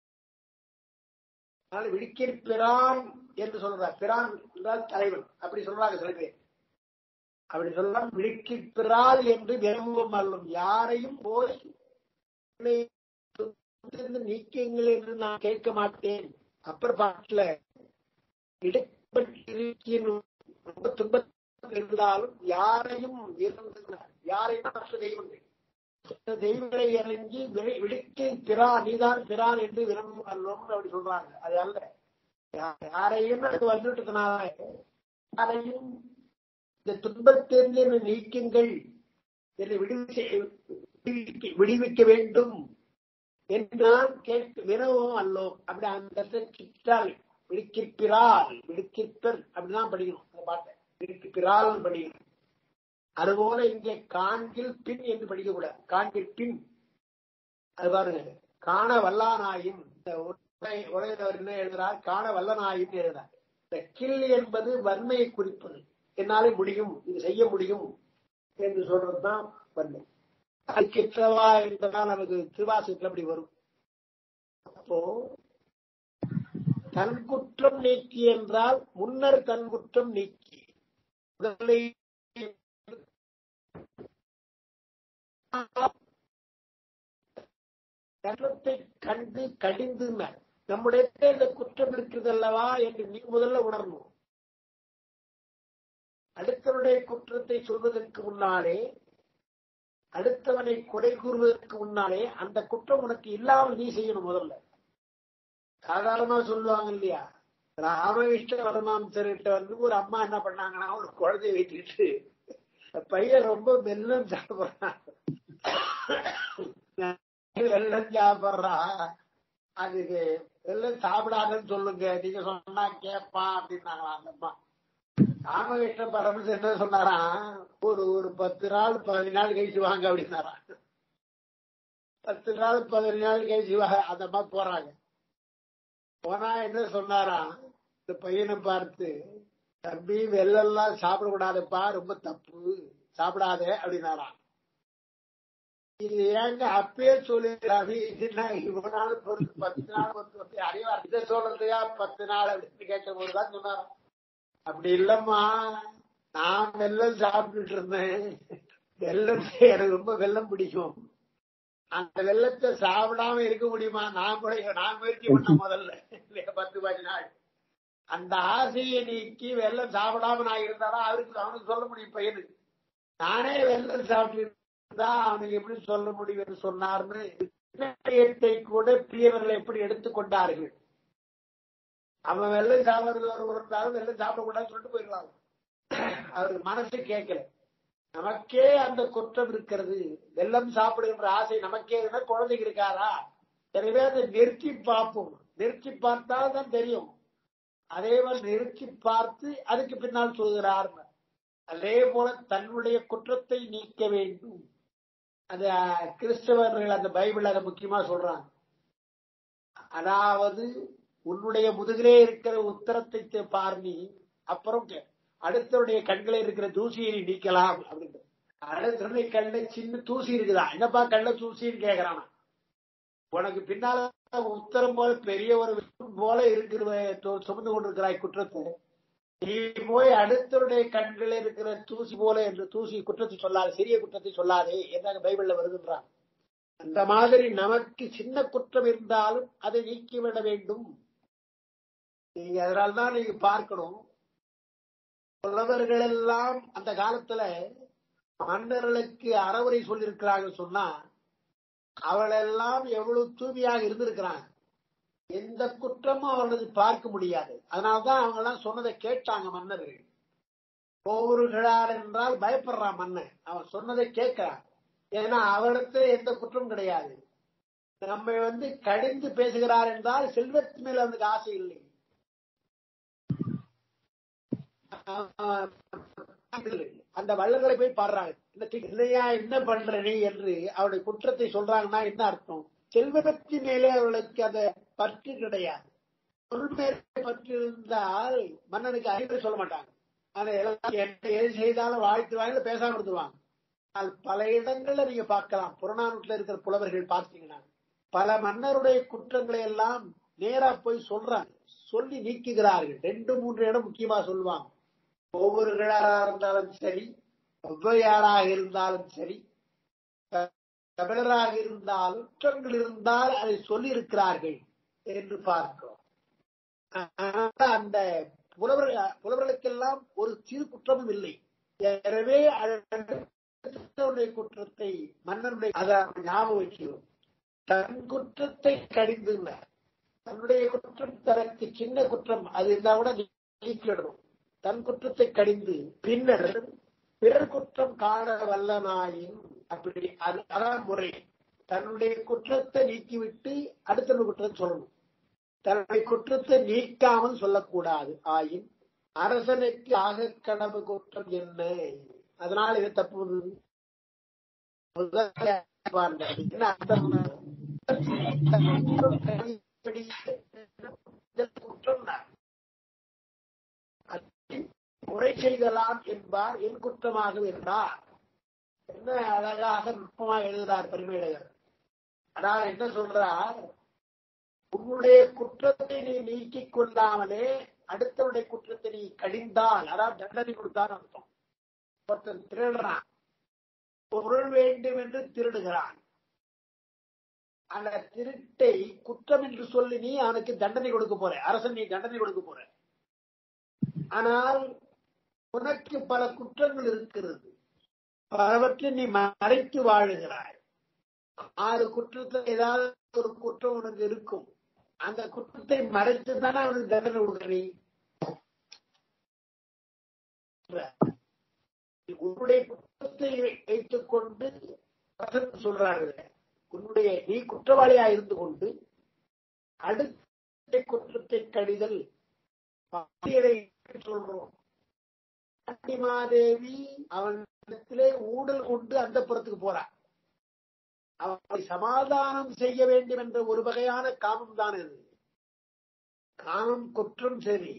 அதனால விடுக்கிற பிரான் என்று சொல்றார் பிரான் என்றால் தலைவன் அப்படி சொல்றாங்க சில பேர் அப்படி சொல்லலாம் விடுக்கி பிறால் என்று விரும்பும் அல்லும் யாரையும் போய் என்னை துன்பத்திலிருந்து நீக்குங்கள் என்று நான் கேட்க மாட்டேன் அப்புறம் பாட்டுல இடைப்பட்டிருக்கினும் ரொம்ப துன்பத்தில் இருந்தாலும் யாரையும் விரும்புகிறார் யாரையும் மற்ற தெய்வங்கள் மற்ற தெய்வங்களை இறங்கி விடு- விடுக்கை பிரான் நீதான் பிரான் என்று விரும்பும் அல்லோம் அப்படி சொல்றாங்க அது அல்ல யா- யாரையும் அது வந்துட்டதுனால யாரையும் இந்த துன்பத்திலிருந்து என்னை நீக்குங்கள் என்னை விடுவிக்க விடுவிக்க- விடுவிக்க வேண்டும் என்று நான் கேட்க வினவும் அல்லோம் அப்படி அந்த இடத்துல கிட்டால் விடுக்கிப்பிறால் விடுக்கிப்பர் அப்படிதான் படிக்கணும் அந்த பாட்டை விடுக்கிப்பிறால் படிக்கணும் அதுபோல இங்கே காண்கில் பின் என்று படிக்க கூடாது காண்கில் பின் அது பாருங்க காண வல்லானாயும் இந்த உரை உரையவர் என்ன எழுதுறார் காண வல்லனாயும் எழுதுறார் இந்த கில் என்பது வன்மையை குறிப்பது என்னாலே முடியும் இது செய்ய முடியும் என்று சொல்றதுதான் வன்மை அதுக்கேற்றவா என்பதால் நமக்கு திருவாசகத்தில் அப்படி வரும் அப்போ தன் குற்றம் நீக்கி என்றால் முன்னர் தன் குற்றம் நீக்கி முதலில் குற்றத்தை கண்டு கடிந்து நம்முடைய இந்த குற்றம் இருக்குது அல்லவா என்று நீ முதல்ல உணரணும் அடுத்தவனுடைய குற்றத்தை சொல்வதற்கு முன்னாலே அடுத்தவனை குறை கூறுவதற்கு முன்னாலே அந்த குற்றம் உனக்கு இல்லாமல் நீ செய்யணும் முதல்ல சாதாரணமா சொல்லுவாங்க இல்லையா ராமகிருஷ்ண வரமாம்சர்கிட்ட வந்து ஒரு அம்மா என்ன பண்ணாங்கன்னா ஒரு குழந்தைய வைத்துக்கிட்டு பையன் ரொம்ப மெல்லம் சாப்பிடுறான் வெள்ளம் சாப்பிடுறான் அதுக்கு வெள்ளம் சாப்பிடாதன்னு சொல்லுங்க நீங்க சொன்னா கேட்பான் அப்படின்னாங்களா அந்த அம்மா ராமகிருஷ்ண பரமஸ் என்ன சொன்னாராம் ஒரு ஒரு பத்து நாள் பதினஞ்சு நாள் கழிச்சு வாங்க அப்படின்னாராம் பத்து நாள் பதினஞ்சு நாள் கழிச்சு வாங்க அந்த அம்மா போறாங்க போனா என்ன சொன்னாராம் இந்த பையனை பார்த்து தம்பி வெள்ளெல்லாம் சாப்பிடக்கூடாதுப்பா ரொம்ப தப்பு சாப்பிடாத அப்படின்னாராம் இது ஏங்க அப்பயே சொல்லிடுறாரு இதுனா இவ்வளவு நாள் பொறுத்து பத்து நாள் பொறுத்து வந்து அறிவா இதை சொல்றதுக்கா பத்து நாள் அப்படின்னு கேட்ட போதுதான் சொன்னாராம் அப்படி இல்லம்மா நான் வெள்ளம் சாப்பிட்டுட்டு இருந்தேன் வெள்ளம் எனக்கு ரொம்ப வெள்ளம் பிடிக்கும் அந்த வெள்ளத்தை சாப்பிடாம இருக்க முடியுமா நான் கூட நான் முயற்சி பண்ண முதல்ல இல்லையா பத்து பதினஞ்சு நாள் அந்த ஆசையை நீக்கி வெள்ளம் சாப்பிடாம நான் இருந்தாலும் அவருக்கு அவனுக்கு சொல்ல முடியும் பையனுக்கு நானே வெள்ளம் சாப்பிட்டு இருந்தா அவனுக்கு எப்படி சொல்ல முடியும் என்று சொன்னார்னு விஷயத்தை கூட பிரியவர்கள் எப்படி எடுத்துக்கொண்டார்கள் அவன் வெள்ளம் சாப்பிடுறது ஒரு இருந்தாலும் வெள்ளம் சாப்பிடக்கூடாதுன்னு சொல்லிட்டு போயிடலாம் அவருக்கு மனசு கேட்கல நமக்கே அந்த குற்றம் இருக்கிறது வெள்ளம் சாப்பிடுகின்ற ஆசை நமக்கே இருந்தா குழந்தைக்கு இருக்காரா எனவே அதை நிறுத்தி பார்ப்போம் நிறுத்தி பார்த்தால் தான் தெரியும் அதே மாதிரி நிறுத்தி பார்த்து அதுக்கு பின்னால் சொல்கிறார் அதே போல தன்னுடைய குற்றத்தை நீக்க வேண்டும் அது அஹ், கிறிஸ்தவர்கள் அந்த பைபிள் அதை முக்கியமா சொல்றாங்க அதாவது உன்னுடைய முதுகிலே இருக்கிற உத்தரத்தை தே- பார் நீ அப்புறம் கே- அடுத்தவருடைய கண்களே இருக்கிற தூசியை நீ நீக்கலாம் அப்படின்னு அடுத்தவருடைய கண்ணில் சின்ன தூசி இருக்குதா என்னப்பா கண்ணில் தூசின்னு கேக்குறானா உனக்கு பின்னால உத்தரம் போல பெரிய ஒரு விஷயம் போல இருக்கிற தொ- சுமந்து கொண்டிருக்கிறாய் குற்றத்தை நீ போய் அடுத்தவருடைய கண்களில் இருக்கிற தூசி போல என்று தூசி குற்றத்தை சொல்லாது சிறிய குற்றத்தை சொல்லாதே என்று பைபிள்ல வருகின்றான் அந்த மாதிரி நமக்கு சின்ன குற்றம் இருந்தாலும் அதை நீக்கிவிட வேண்டும் நீங்க அதனால்தான் நீங்க பார்க்கணும் புலவர்கள் எல்லாம் அந்த காலத்துல மன்னர்களுக்கு அறவுரை சொல்லியிருக்கிறாங்க சொன்னா அவளெல்லாம் எவ்வளவு தூய்மையாக இருந்திருக்கிறாங்க எந்த குற்றமும் அவர்களுக்கு பார்க்க முடியாது அதனாலதான் அவங்க எல்லாம் சொன்னதை கேட்டாங்க மன்னர்கள் போருகிறார் என்றால் பயப்படுறான் மன்னன் அவன் சொன்னதை கேட்கிறான் ஏன்னா அவரிடத்துல எந்த குற்றம் கிடையாது நம்ம வந்து கடிந்து பேசுகிறார் என்றால் செல்வத்து மேல அவனுக்கு ஆசை இல்லை அந்த வள்ளல்களை போய் பாடுறாங்க இந்த தி- இல்லையா என்ன பண்ற நீ என்று அவருடைய குற்றத்தை சொல்றாங்கன்னா என்ன அர்த்தம் செல்வத்தின் மேலே அவர்களுக்கு அந்த பற்று கிடையாது பொருள் மேலே பற்று இருந்தால் மன்னனுக்கு அறிவுரை சொல்ல மாட்டாங்க ஆனா எல்லாம் என்ன எது செய்தாலும் வாழ்த்து வாயில பேசாம இருந்துருவாங்க ஆனால் பல இடங்கள்ல நீங்க பார்க்கலாம் புறநானூற்றுல இருக்கிற புலவர்கள் பார்த்தீங்கன்னா பல மன்னருடைய குற்றங்களை எல்லாம் நேரா போய் சொல்றாங்க சொல்லி நீக்குகிறார்கள் ரெண்டு மூன்று இடம் முக்கியமா சொல்லுவாங்க ஒவ்வொரு கிழாரா இருந்தாலும் சரி ஒவ்வையாராக இருந்தாலும் சரி தமிழராக இருந்தாலும் குற்றங்கள் இருந்தால் அதை சொல்லி இருக்கிறார்கள் என்று பார்க்கிறோம் ஆனா அந்த புலவர் புலவர்களுக்கெல்லாம் ஒரு சிறு குற்றமும் இல்லை எனவே அடுத்தவருடைய குற்றத்தை மன்னனுடைய அதை ஞாபகம் வைக்கிறோம் தன் குற்றத்தை கடிந்து தன்னுடைய குற்றம் தனக்கு சின்ன குற்றம் அது இருந்தா கூட நீக்கிடணும் தன் குற்றத்தை கடிந்து பின்னர் பிறர் குற்றம் காண வல்லனாயின் அப்படி அது அதான் முறை தன்னுடைய குற்றத்தை நீக்கிவிட்டு அடுத்த குற்றத்தை சொல்லணும் தன்னுடைய குற்றத்தை நீக்காமல் சொல்லக்கூடாது ஆயின் அரசனுக்கு ஆக கடவு குற்றம் என்ன அதனால இது தப்பு வந்தது முதல்ல பாருங்க, என்ன அர்த்தம் குற்றம் தான் முறை செய்தலாம் என்பார் என் குற்றமாகும் என்றார் என்ன அழகாக நுட்பமாக எழுதுகிறார் பெருமையழகர் அதாவது என்ன சொல்றார் உன்னுடைய குற்றத்தை நீ நீக்கிக் கொள்ளாமலே அடுத்தவருடைய குற்றத்தை நீ கடிந்தால் அதாவது தண்டனை கொடுத்தான் அர்த்தம் ஒருத்தன் திருடுறான் பொருள் வேண்டும் என்று திருடுகிறான் அந்த திருட்டை குற்றம் என்று சொல்லி நீ அவனுக்கு தண்டனை கொடுக்க போற அரசன் நீ தண்டனை கொடுக்க போற ஆனால் உனக்கு பல குற்றங்கள் இருக்கிறது பலவற்றை நீ மறைத்து வாழுகிறாய் ஆறு குற்றத்தில் ஏதாவது ஒரு குற்றம் உனக்கு இருக்கும் அந்த குற்றத்தை மறைத்து தானே அவனுக்கு தண்டனை கொடுக்குறீ உன்னுடைய குற்றத்தை வைத்துக் கொண்டு அரசன் சொல்றார்கள் உன்னுடைய நீ குற்றவாளியா இருந்து கொண்டு அடுத்த குற்றத்தை கடிதல் பாண்டியரை சொல்றோம் பாண்டிமாதேவி அவனிடத்திலே ஊடல் கொண்டு அந்த புறத்துக்கு போறார் அவனை சமாதானம் செய்ய வேண்டும் என்ற ஒரு வகையான காமம் தான் இது காமம் குற்றம் சரி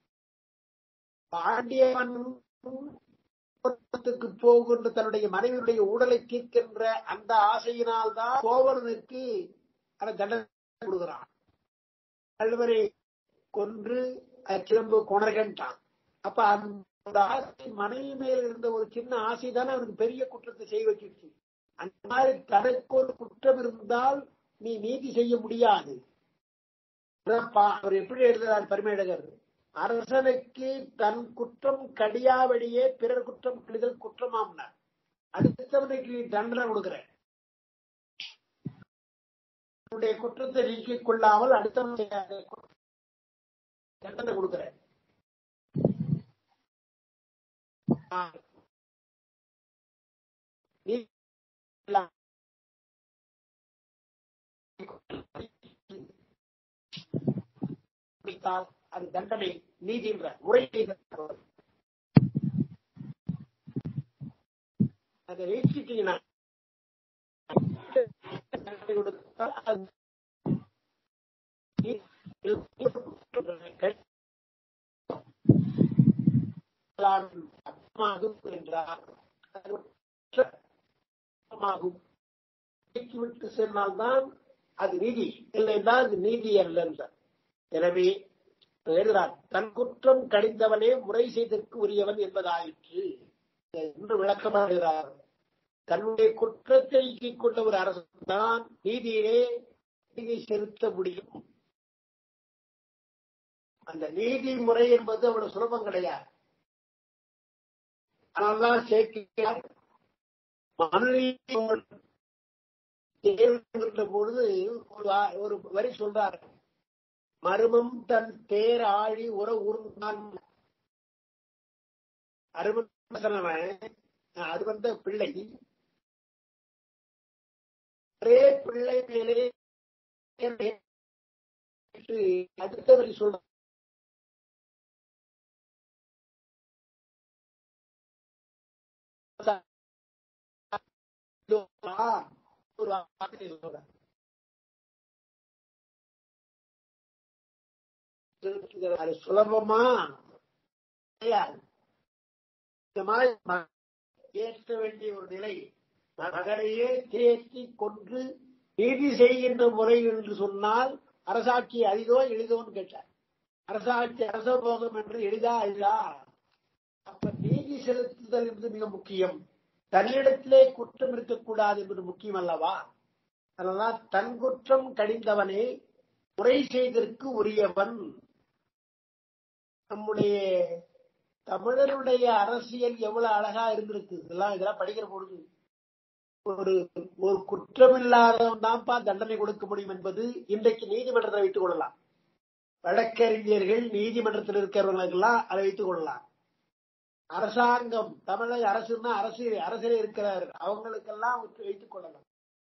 பாண்டியவன் புறத்துக்கு போகின்ற தன்னுடைய மனைவியுடைய ஊடலை தீர்க்கின்ற அந்த ஆசையினால் தான் கோவலனுக்கு அந்த தண்டனை கொடுக்கிறான் கல்வரை கொன்று திரும்ப கொணர்கின்றான் அப்ப அந்த ஆசை மனைவி மேல் இருந்த ஒரு சின்ன ஆசை தானே அவனுக்கு பெரிய குற்றத்தை செய்ய வச்சிருச்சு அந்த மாதிரி தனக்கு ஒரு குற்றம் இருந்தால் நீ நீதி செய்ய முடியாது அவர் எப்படி எழுதுகிறார் பரிமேடகர் அரசனுக்கு தன் குற்றம் கடியாவடியே பிறர் குற்றம் கடிதல் குற்றமாம்னார் அடுத்தவனுக்கு நீ தண்டனை கொடுக்கிற உன்னுடைய குற்றத்தை நீக்கிக் கொள்ளாமல் அடுத்தவனுடைய தண்டனை கொடுக்கிற நீ அது தண்டனை நீதின்ற முறை அதை நீக்கிட்டீங்கன்னா கொடுத்தால் அது என்றார் விட்டு சென்றால்தான் அது நீதி இல்லை என்றால் அது நீதி அல்ல என்றார் எனவே எழுதுகிறார் தன் குற்றம் கடிந்தவனே முறை செய்தற்கு உரியவன் என்பதாயிற்று என்று விளக்கமாகிறார் தன்னுடைய குற்றத்தை நீக்கிக் கொண்ட ஒரு அரசு தான் நீதியிலே நீதி செலுத்த முடியும் அந்த நீதி முறை என்பது அவ்வளவு சுலபம் கிடையாது அதனால்தான் சேர்க்கிறார் மனநீதி தேர்வுகின்ற பொழுது ஒரு வரி சொல்றார் மருமம் தன் தேர் ஆழி உற உருந்தான் அருமன் அது வந்த பிள்ளை ஒரே பிள்ளை மேலே அடுத்த வரி சொல்ற ஒரு வார்த்தை சொல்ற செலுத்துகிறார் அது சுலபமா கிடையாது. இந்த மாதிரி ம- ஏற்க வேண்டிய ஒரு நிலை மகனையே தேற்றி கொன்று நீதி செய்கின்ற முறை என்று சொன்னால் அரசாட்சி அரிதோ எளிதோன்னு கேட்டார் அரசாட்சி அரசபோகம் என்று எளிதா எளிதா அப்ப நீதி செலுத்துதல் என்பது மிக முக்கியம் தன்னிடத்திலே குற்றம் இருக்கக்கூடாது என்பது முக்கியம் அல்லவா அதனால தன் குற்றம் கடிந்தவனே முறை செய்தற்கு உரியவன் நம்முடைய தமிழருடைய அரசியல் எவ்வளவு அழகா இருந்திருக்கு இதெல்லாம் இதெல்லாம் படிக்கிற பொழுது ஒரு ஒரு குற்றம் இல்லாதவன் தான்ப்பா தண்டனை கொடுக்க முடியும் என்பது இன்றைக்கு நீதிமன்றத்தை வைத்துக் கொள்ளலாம் வழக்கறிஞர்கள் நீதிமன்றத்தில் இருக்கிறவர்களுக்கெல்லாம் அதை வைத்துக் கொள்ளலாம் அரசாங்கம் தமிழக அரசுன்னா அரசு அரசியல் இருக்கிறார் அவங்களுக்கெல்லாம் வைத்துக் கொள்ளலாம்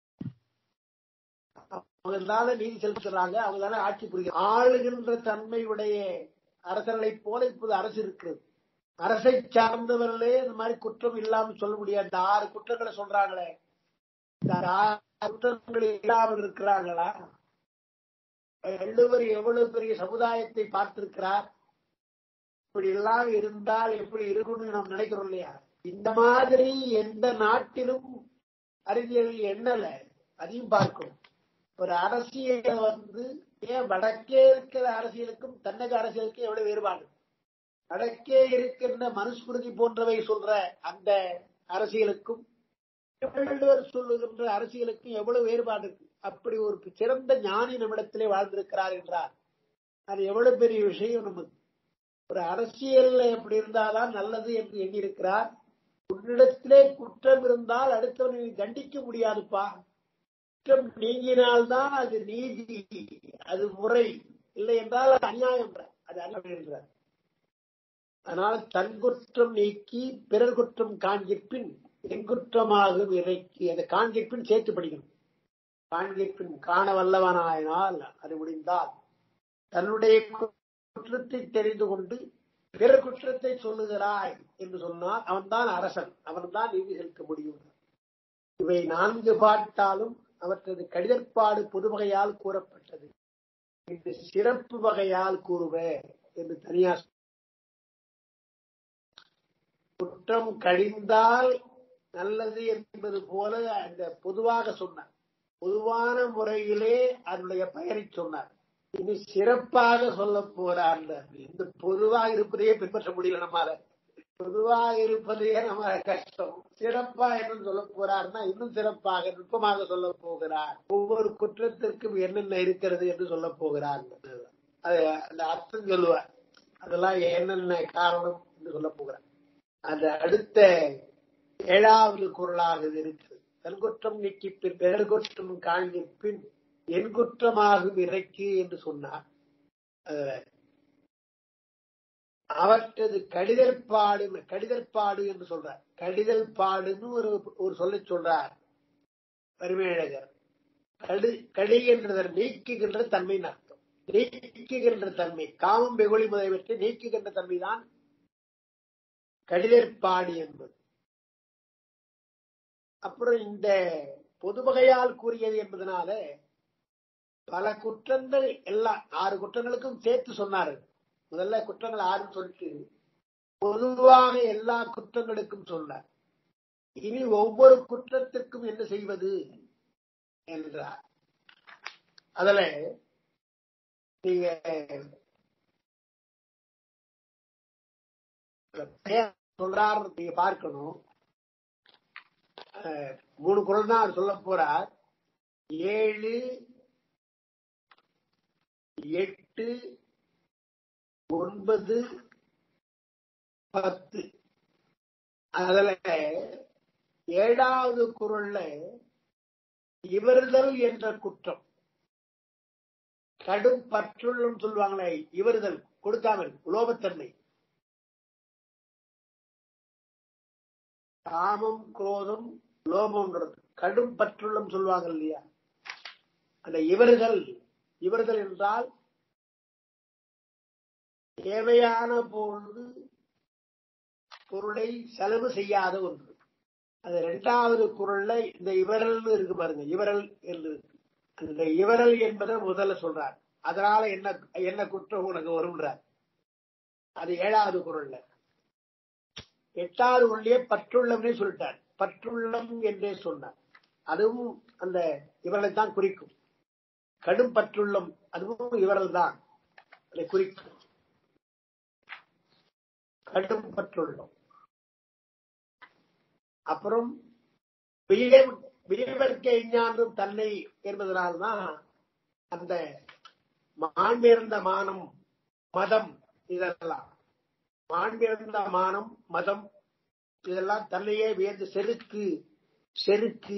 அவங்க தானே நீதி செலுத்துறாங்க அவங்க தானே ஆட்சி புரியும் ஆளுகின்ற தன்மையுடைய அரசர்களைப் போல இப்போது அரசு இருக்கிறது அரசை சார்ந்தவர்களே இந்த மாதிரி குற்றம் இல்லாமல் சொல்ல முடியாது இந்த ஆறு குற்றங்களை சொல்றாங்களே இந்த ஆறு குற்றங்கள் இல்லாமல் இருக்கிறாங்களா வள்ளுவர் எவ்வளவு பெரிய சமுதாயத்தை பார்த்திருக்கிறார் இப்படி எல்லாம் இருந்தால் எப்படி இருக்கணும்னு நாம் நினைக்கிறோம் இல்லையா இந்த மாதிரி எந்த நாட்டிலும் அறிஞர்கள் எண்ணல அதையும் பார்க்கணும் ஒரு அரசியலை வந்து ஏன் வடக்கே இருக்கிற அரசியலுக்கும் தென்னக அரசியலுக்கும் எவ்வளவு வேறுபாடு வடக்கே இருக்கின்ற மனுஸ்மிருதி போன்றவை சொல்ற அந்த அரசியலுக்கும் திருவள்ளுவர் சொல்லுகின்ற அரசியலுக்கும் எவ்வளவு வேறுபாடு இருக்கு அப்படி ஒரு சிறந்த ஞானி நம்மிடத்திலே வாழ்ந்திருக்கிறார் என்றார் அது எவ்வளவு பெரிய விஷயம் நமக்கு ஒரு அரசியல் எப்படி இருந்தாதான் நல்லது என்று எண்ணியிருக்கிறார் உன்னிடத்திலே குற்றம் இருந்தால் அடுத்தவனை தண்டிக்க முடியாதுப்பா குற்றம் நீங்கினால்தான் அது நீதி அது முறை இல்லை என்றால் அது அநியாயம் அது அநியாயம் என்றார் அதனால் தன் குற்றம் நீக்கி பிறர் குற்றம் காண்கிற்பின் என் குற்றமாகும் இறைக்கு அதை காண்கிற்பின் சேர்த்து படிக்கணும் காண்கிற்பின் காண வல்லவனாயினால் அது முடிந்தால் தன்னுடைய குற்றத்தை தெரிந்து கொண்டு பிறர் குற்றத்தை சொல்லுகிறாய் என்று சொன்னால் அவன்தான் அரசன் அவன்தான் நீதி செலுத்த முடியும் இவை நான்கு பாட்டாலும் அவற்றது கடிதற்பாடு பொதுவகையால் கூறப்பட்டது இது சிறப்பு வகையால் கூறுவ என்று தனியார் குற்றம் கழிந்தால் நல்லது என்பது போல அந்த பொதுவாக சொன்னார் பொதுவான முறையிலே அதனுடைய பெயரை சொன்னார் இனி சிறப்பாக சொல்ல போறார் இந்த பொதுவாக இருப்பதையே பின்பற்ற முடியல நம்மால பொதுவாக இருப்பதையே நம்ம கஷ்டம் சிறப்பா என்று சொல்ல போறார்னா இன்னும் சிறப்பாக நுட்பமாக சொல்ல போகிறார் ஒவ்வொரு குற்றத்திற்கும் என்னென்ன இருக்கிறது என்று சொல்ல போகிறார் அது அந்த அர்த்தம் சொல்லுவார் அதெல்லாம் என்னென்ன காரணம் என்று சொல்ல போகிறார் அந்த அடுத்த ஏழாவது குரலாக இது இருக்கிறது தன் குற்றம் நீக்கி பின் பிறர் குற்றம் காண்கி பின் என் குற்றமாகும் இறைக்கு என்று சொன்னார் அவற்றது கடிதல் பாடு கடிதல் பாடு என்று சொல்றார் கடிதல் பாடுன்னு ஒரு ஒரு சொல்ல சொல்றார் பரிமேழகர் கடு கடி என்றதர் நீக்குகின்ற தன்மைன்னு அர்த்தம் நீக்குகின்ற தன்மை காமம் வெகுளி முதலியவற்றை நீக்குகின்ற தன்மைதான் கடிதற்பாடு என்பது அப்புறம் இந்த பொதுவகையால் கூறியது என்பதனால பல குற்றங்கள் எல்லாம் ஆறு குற்றங்களுக்கும் சேர்த்து சொன்னாரு முதல்ல குற்றங்கள் ஆறுன்னு சொல்லிட்டு பொதுவாக எல்லா குற்றங்களுக்கும் சொன்னார் இனி ஒவ்வொரு குற்றத்திற்கும் என்ன செய்வது என்றார் அதுல நீங்க சொல்றார் நீங்க பார்க்கணும் மூணு குரல் தான் சொல்ல போறார் ஏழு எட்டு ஒன்பது பத்து அதுல ஏழாவது குரல்ல இவர்தல் என்ற குற்றம் கடும் பற்றுள்ளம் சொல்லுவாங்களே இவர்தல் கொடுக்காமல் உலோபத்தன்மை காமம் குரோதம் லோபம்ன்றது கடும் பற்றுள்ளம் சொல்லுவாங்க இல்லையா அந்த இவர்கள் இவர்கள் என்றால் தேவையான பொழுது பொருளை செலவு செய்யாத ஒன்று அது இரண்டாவது குரல்ல இந்த இவரல் இருக்கு பாருங்க இவரல் என்று இருக்கு அந்த இவரல் என்பதை முதல்ல சொல்றார் அதனால என்ன என்ன குற்றம் உனக்கு வரும்ன்றார் அது ஏழாவது குரல்ல எட்டாவது குரல்லையே பற்றுள்ளம்னே சொல்லிட்டார் பற்றுள்ளம் என்றே சொன்னார் அதுவும் அந்த இவர்களை தான் குறிக்கும் கடும் பற்றுள்ளம் அதுவும் இவர்கள் தான் அதை குறிக்கும் கடும் பற்றுள்ளம் அப்புறம் வியவர்க்க இஞ்ஞான்றும் தன்னை என்பதனால்தான் அந்த மாண்பிறந்த மானம் மதம் இதெல்லாம் மாண்பிறந்த மானம் மதம் இதெல்லாம் தன்னையே வியந்து செருக்கு செருக்கு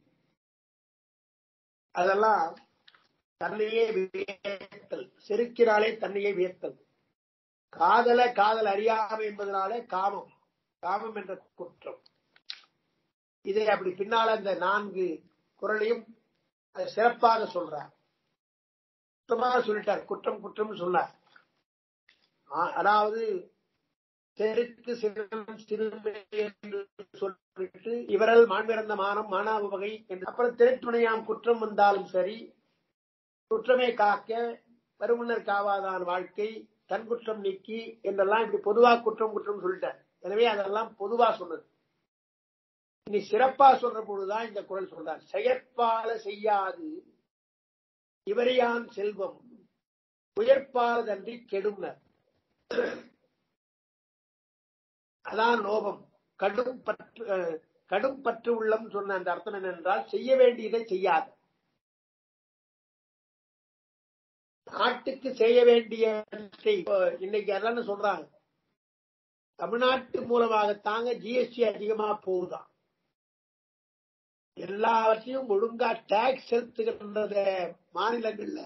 அதெல்லாம் தன்னையே வியத்தல் செருக்கினாலே தன்னையே வியத்தல் காதல காதல் அறியாமை என்பதனாலே காமம் காமம் என்ற குற்றம் இதை அப்படி பின்னால அந்த நான்கு குரலையும் சிறப்பாக சொல்றார் சுத்தமாக சொல்லிட்டார் குற்றம் குற்றம் சொன்னார் அதாவது செருக்கு சிறும் சிறுமை என்று சொல்லிட்டு இவரல் மாண்பிறந்த மானம் மானாவு வகை என்று அப்புறம் திரைத்துணையாம் குற்றம் வந்தாலும் சரி குற்றமே காக்க வருமுன்னர் காவாதான் வாழ்க்கை தன் குற்றம் நீக்கி என்றெல்லாம் இப்படி பொதுவா குற்றம் குற்றம் சொல்லிட்டார் எனவே அதெல்லாம் பொதுவா சொன்னது இனி சிறப்பா சொல்ற பொழுதுதான் இந்த குரல் சொல்றார் செயற்பால செய்யாது இவரையான் செல்வம் உயர்ப்பாலதன்றி கெடுனர் அதான் லோபம் கடும் பற்று கடும் பற்று உள்ளம் சொன்ன அந்த அர்த்தம் என்னென்றால் செய்ய வேண்டியதை செய்யாது நாட்டுக்கு செய்ய வேண்டிய இன்னைக்கு எல்லாம் சொல்றாங்க தமிழ்நாட்டு மூலமாகத்தாங்க ஜிஎஸ்டி அதிகமா போகுதான் எல்லாவற்றையும் ஒழுங்கா டாக்ஸ் செலுத்துகின்ற மாநிலங்கள்ல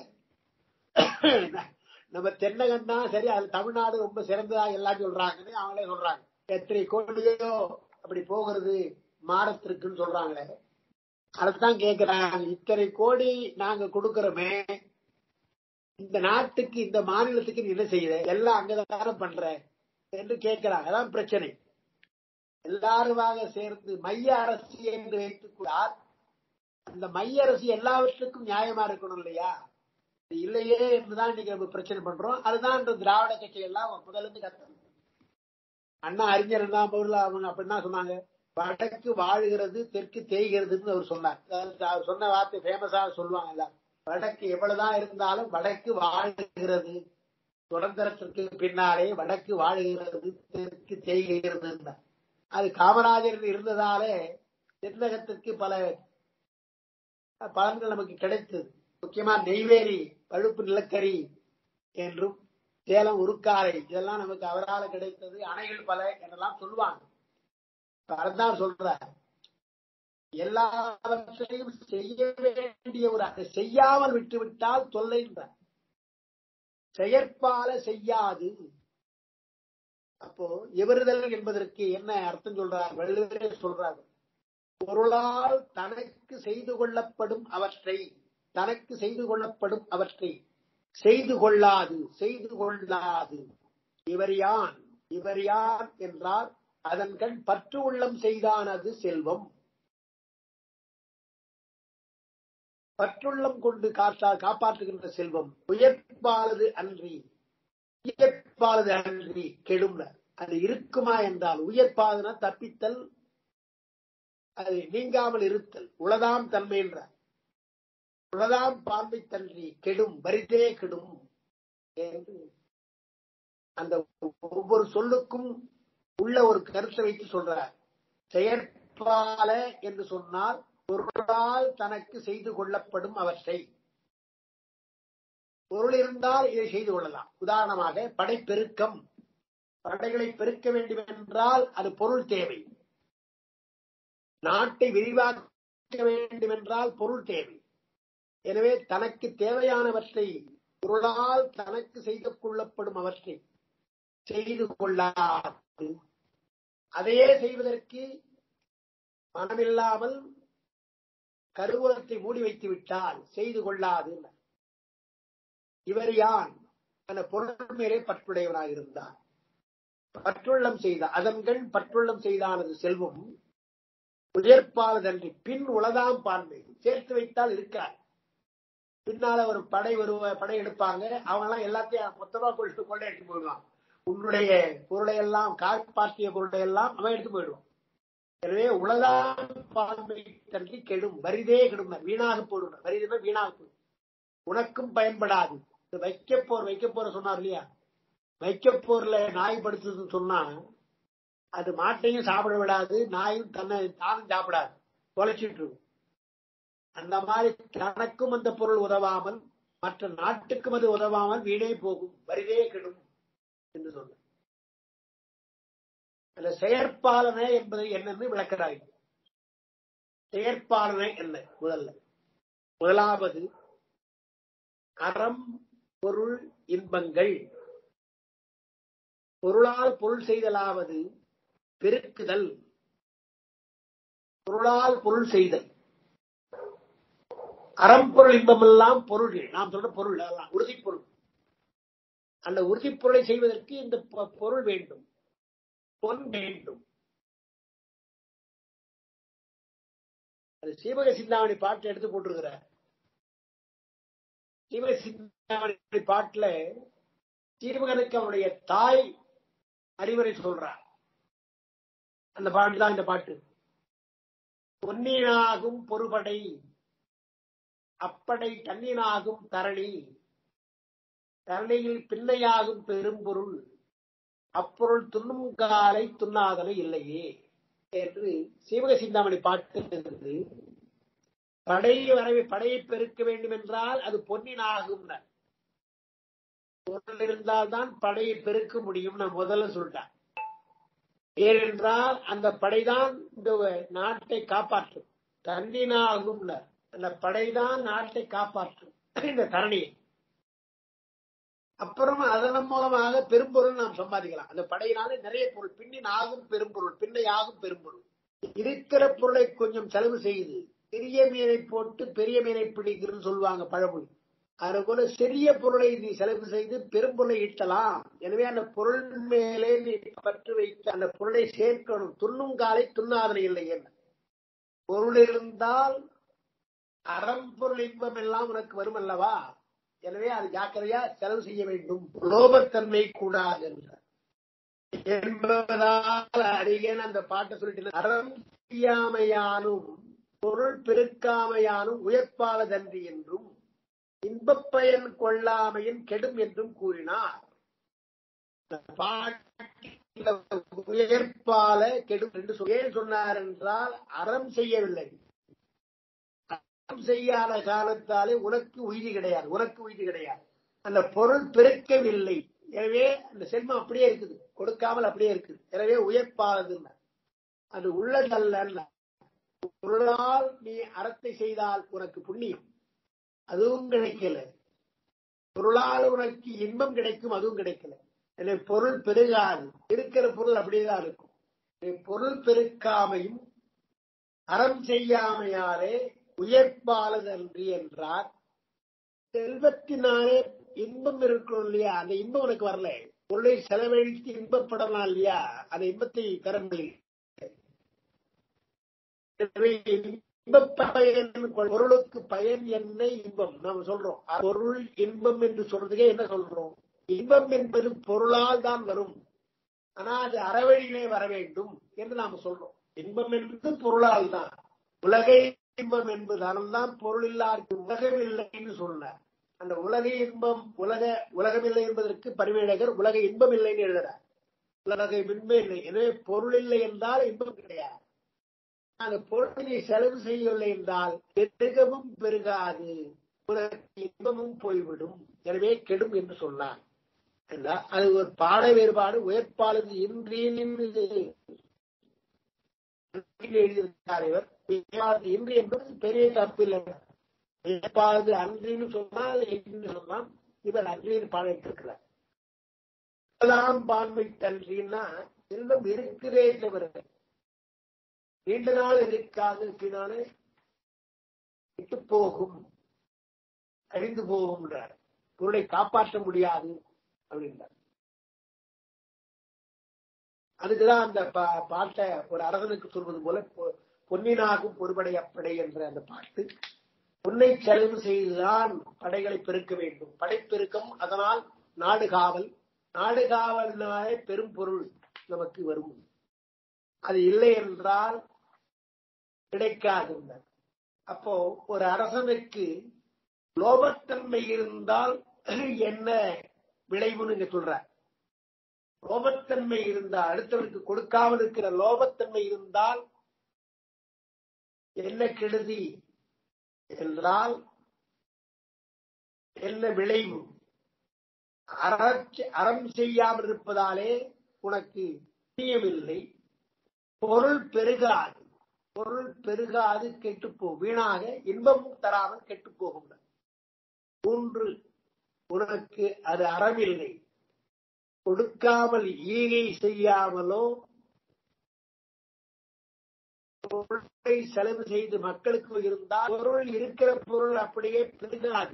நம்ம தென்னகம் தான் சரி அது தமிழ்நாடு ரொம்ப சிறந்ததா எல்லாம் சொல்றாங்கன்னு அவங்களே சொல்றாங்க எத்தனை கோடியோ அப்படி போகிறது மாதத்திற்குன்னு சொல்றாங்களே அதைத்தான் கேக்குறாங்க இத்தனை கோடி நாங்க கொடுக்கறோமே இந்த நாட்டுக்கு இந்த மாநிலத்துக்கு நீ என்ன செய்யற எல்லாம் அங்கதான பண்ற என்று கேட்கிறாங்க அதான் பிரச்சனை எல்லாருமாக சேர்ந்து மைய அரசு என்று வைத்துக் கொண்டால் அந்த மைய அரசு எல்லாவற்றுக்கும் நியாயமா இருக்கணும் இல்லையா இல்லையே என்றுதான் இன்னைக்கு நம்ம பிரச்சனை பண்றோம் அதுதான் இந்த திராவிட கட்சி எல்லாம் முதல்ல இருந்து கத்தணும் அண்ணா அறிஞர் தான் பொருள் அவங்க அப்படின்னா சொன்னாங்க வடக்கு வாழுகிறது தெற்கு தேய்கிறதுன்னு அவர் சொன்னார் அவர் சொன்ன வார்த்தை ஃபேமஸா சொல்லுவாங்க எல்லாம் வடக்கு எவ்வளவுதான் இருந்தாலும் வடக்கு வாழுகிறது சுதந்திரத்திற்கு பின்னாலே வடக்கு வாழுகிறது தெற்கு தேய்கிறது அது காமராஜர் இருந்ததாலே தென்னகத்திற்கு பல பலன்கள் நமக்கு கிடைத்தது முக்கியமா நெய்வேலி பழுப்பு நிலக்கரி என்றும் சேலம் உருக்காலை இதெல்லாம் நமக்கு அவரால் கிடைத்தது அணைகள் பல என்றெல்லாம் சொல்லுவாங்க அதுதான் சொல்ற எல்லாவற்றையும் செய்ய வேண்டிய ஒரு செய்யாமல் விட்டுவிட்டால் தொல்லைன்ற செயற்பால செய்யாது அப்போ எவறுதல் என்பதற்கு என்ன அர்த்தம் சொல்றார் வள்ளுவரே சொல்றாங்க பொருளால் தனக்கு செய்து கொள்ளப்படும் அவற்றை தனக்கு செய்து கொள்ளப்படும் அவற்றை செய்து கொள்ளாது செய்து கொள்ளாது இவர் யான் இவர் யான் என்றால் அதன் கண் பற்று உள்ளம் செய்தானது செல்வம் பற்றுள்ளம் கொண்டு காற்றா காப்பாற்றுகின்ற செல்வம் உயர்ப்பானது அன்றி உயர்ப்பானது அன்றி கெடும்ல அது இருக்குமா என்றால் உயர்ப்பாதுனா தப்பித்தல் அது நீங்காமல் இருத்தல் உளதாம் தன்மை என்றார் உளதாம் பாம்பை தன்றி கெடும் வரிதே கெடும் என்று அந்த ஒவ்வொரு சொல்லுக்கும் உள்ள ஒரு கருத்தை வைத்து சொல்றார் செயற்பால என்று சொன்னால் பொருளால் தனக்கு செய்து கொள்ளப்படும் அவற்றை பொருள் இருந்தால் இதை செய்து கொள்ளலாம் உதாரணமாக படைப்பெருக்கம் படைகளை பெருக்க வேண்டும் என்றால் அது பொருள் தேவை நாட்டை விரிவாக்க வேண்டும் என்றால் பொருள் தேவை எனவே தனக்கு தேவையானவற்றை பொருளால் தனக்கு செய்து கொள்ளப்படும் அவற்றை செய்து கொள்ளாது அதையே செய்வதற்கு மனமில்லாமல் கருவூலத்தை மூடி வைத்து விட்டால் செய்து கொள்ளாது இவர் யான் என பொருள் மேலே பற்றுடையவனாக இருந்தார் பற்றுள்ளம் செய்த அதன்கள் பற்றுள்ளம் செய்தானது செல்வம் உயர்ப்பாளதன்றி பின் உளதாம் பான்மை சேர்த்து வைத்தால் இருக்கார் பின்னால ஒரு படை வருவ படை எடுப்பாங்க அவங்க எல்லாம் எல்லாத்தையும் மொத்தமா கொண்டு கொள்ள எடுத்து போயிடுவான் உன்னுடைய பொருளை எல்லாம் காப்பாற்றிய பொருளை எல்லாம் அவன் எடுத்து போயிடுவான் எனவே உலகான் பான்மை தன்றி கெடும் வரிதே கெடும் வீணாக போடும் வரிதுமே வீணாக போடும் உனக்கும் பயன்படாது இந்த வைக்க போர் வைக்க போற சொன்னார் இல்லையா வைக்க போர்ல நாய் படுத்துதுன்னு சொன்னா அது மாட்டையும் சாப்பிட விடாது நாயும் தன்னை தானும் சாப்பிடாது தொலைச்சிட்டு இருக்கும் அந்த மாதிரி தனக்கும் அந்த பொருள் உதவாமல் மற்ற நாட்டுக்கும் அது உதவாமல் வீணே போகும் வரிதே கெடும் என்று சொன்ன அந்த செயற்பாலனை என்பது என்னன்னு விளக்கிறாய் செயற்பாலனை என்ன முதல்ல முதலாவது அறம் பொருள் இன்பங்கள் பொருளால் பொருள் செய்தலாவது பெருக்குதல் பொருளால் பொருள் செய்தல் அறம்பொருள் இன்பமெல்லாம் பொருள்கள் நாம் சொல்ற பொருள் அதெல்லாம் உறுதிப்பொருள் அந்த உறுதிப்பொருளை செய்வதற்கு இந்த பொ- பொருள் வேண்டும் பொன் வேண்டும் அது சீவக சிந்தாமணி பாட்டு எடுத்து போட்டிருக்கிறார் சீவக சிந்தாமணி பாட்டுல சீவகனுக்கு அவனுடைய தாய் அறிவுரை சொல்றார் அந்த பாட்டு தான் இந்த பாட்டு பொன்னினாகும் பொறுபடை அப்படை தன்னினாகும் தரணி தரணியில் பின்னையாகும் பெரும்பொருள் அப்பொருள் துண்ணும் காலை துண்ணாதலை இல்லையே என்று சீவக சிந்தாமணி பாட்டு இருந்து படை வரவை படையை பெருக்க வேண்டும் என்றால் அது பொன்னினாகும் பொருள் இருந்தால்தான் படையை பெருக்க முடியும் நான் முதல்ல சொல்லிட்டேன் ஏனென்றால் அந்த படைதான் இந்த நாட்டை காப்பாற்றும் தன்னினாகும் அந்த படைதான் நாட்டை காப்பாற்றும் இந்த தரணியை அப்புறம் அதன் மூலமாக பெரும்பொருள் நாம் சம்பாதிக்கலாம் அந்த படையினாலே நிறைய பொருள் பின்னின் ஆகும் பெரும்பொருள் பின்னை ஆகும் பெரும்பொருள் இருக்கிற பொருளை கொஞ்சம் செலவு செய்து சிறிய மீனை போட்டு பெரிய மீனை பிடிக்கிறதுன்னு சொல்லுவாங்க பழமொழி அது போல சிறிய பொருளை நீ செலவு செய்து பெரும்பொருளை ஈட்டலாம் எனவே அந்த பொருள் மேலே நீ பற்று வைத்து அந்த பொருளை சேர்க்கணும் துண்ணும் காலை துண்ணாதனை இல்லை என்ன பொருள் இருந்தால் அறம்பொருள் இன்பம் எல்லாம் உனக்கு வரும் அல்லவா எனவே அது ஜாக்கிரதையா செலவு செய்ய வேண்டும் லோபத்தன்மை கூடாது என்றார் என்பதால் அடிகேன் அந்த பாட்டை சொல்லிட்டு அறம் செய்யாமையானும் பொருள் பெருக்காமையானும் உயர்ப்பாளதன்றி என்றும் இன்பப் பயன் கொள்ளாமையின் கெடும் என்றும் கூறினார் இந்த பாட்டில் உயர்ப்பால கெடும் என்று சொல்லி ஏன் சொன்னார் என்றால் அறம் செய்யவில்லை அறம் செய்யாத காலத்தாலே உனக்கு உய்தி கிடையாது உனக்கு உய்தி கிடையாது அந்த பொருள் பெருக்கவில்லை எனவே அந்த செல்வம் அப்படியே இருக்குது கொடுக்காமல் அப்படியே இருக்குது எனவே உயர்ப்பானது அது உள்ளதல்ல பொருளால் நீ அறத்தை செய்தால் உனக்கு புண்ணியம் அதுவும் கிடைக்கல பொருளால் உனக்கு இன்பம் கிடைக்கும் அதுவும் கிடைக்கல எனவே பொருள் பெருகாது இருக்கிற பொருள் அப்படியேதான் இருக்கும் எனவே பொருள் பெருக்காமையும் அறம் செய்யாமையாலே உயர்ப்பாளதன்றி என்றார் செல்வத்தினாலே இன்பம் இருக்கணும் இல்லையா அந்த இன்பம் உனக்கு வரல பொருளை செலவழித்து இன்பப்படலாம் இல்லையா அந்த இன்பத்தை பெற முடியல எனவே இன்பப் பயன் கொள்- பொருளுக்கு பயன் என்ன இன்பம் நாம சொல்றோம் பொருள் இன்பம் என்று சொல்றதுக்கே என்ன சொல்றோம் இன்பம் என்பது பொருளால் தான் வரும் ஆனா அது அறவழியிலே வர வேண்டும் என்று நாம சொல்றோம் இன்பம் என்பது பொருளால் தான் உலக இன்பம் என்பது தான் பொருள் இல்லாத உலகம் இல்லைன்னு சொன்னார் அந்த உலக இன்பம் உலக உலகமில்லை என்பதற்கு பரிமேழகர் உலக இன்பம் இல்லைன்னு எழுதுறார் உலக இன்பம் இல்லை எனவே பொருள் இல்லை என்றால் இன்பம் கிடையாது அந்த பொருளை செலவு செய்யவில்லை என்றால் பெருகவும் பெருகாது உனக்கு இன்பமும் போய்விடும் எனவே கெடும் என்று சொன்னார் என்றால் அது ஒரு பாட வேறுபாடு உயர்ப்பாளது இன்றியின் எழுதியிருக்கார் இவர் உயர்ப்பாளது இன்றி என்பது பெரிய தப்பில்லை உயர்ப்பாளது அன்றின்னு சொன்னால் என்று சொன்னால் இவர் அன்றின்னு பாடிட்டிருக்கிறார் முதலாம் பான்மை தன்றின்னா செல்வம் இருக்கிறே தவிர நீண்ட நாள் இருக்காது பின்னாலே விட்டு போகும் அழிந்து போகும்ன்றார் பொருளை காப்பாற்ற முடியாது அப்படின்றார் அதுக்குதான் அந்த பா- பாட்டை ஒரு அரசனுக்கு சொல்வது போல பொ- பொன்னினாகும் பொறுபடை அப்படை என்ற அந்த பாட்டு பொன்னை செலவு செய்துதான் படைகளை பெருக்க வேண்டும் படைப்பெருக்கம் அதனால் நாடு காவல் நாடு காவலினாலே பெரும் பொருள் நமக்கு வரும் அது இல்லை என்றால் கிடைக்காது அப்போ ஒரு அரசனுக்கு லோபத்தன்மை இருந்தால் என்ன விளைவுன்னு இங்க சொல்ற லோபத்தன்மை இருந்தால் அடுத்தவனுக்கு கொடுக்காமல் இருக்கிற லோபத்தன்மை இருந்தால் என்ன கெடுதி என்றால் என்ன விளைவு அறச்- அறம் செய்யாமல் இருப்பதாலே உனக்கு புண்ணியமில்லை பொருள் பெருகாது பொருள் பெருகாது கெட்டுப்போ வீணாக இன்பமும் தராமல் கெட்டு போகும் மூன்று உனக்கு அது அறமில்லை கொடுக்காமல் ஈகை செய்யாமலோ பொருளை செலவு செய்து மக்களுக்கு இருந்தால் பொருள் இருக்கிற பொருள் அப்படியே பெருகாது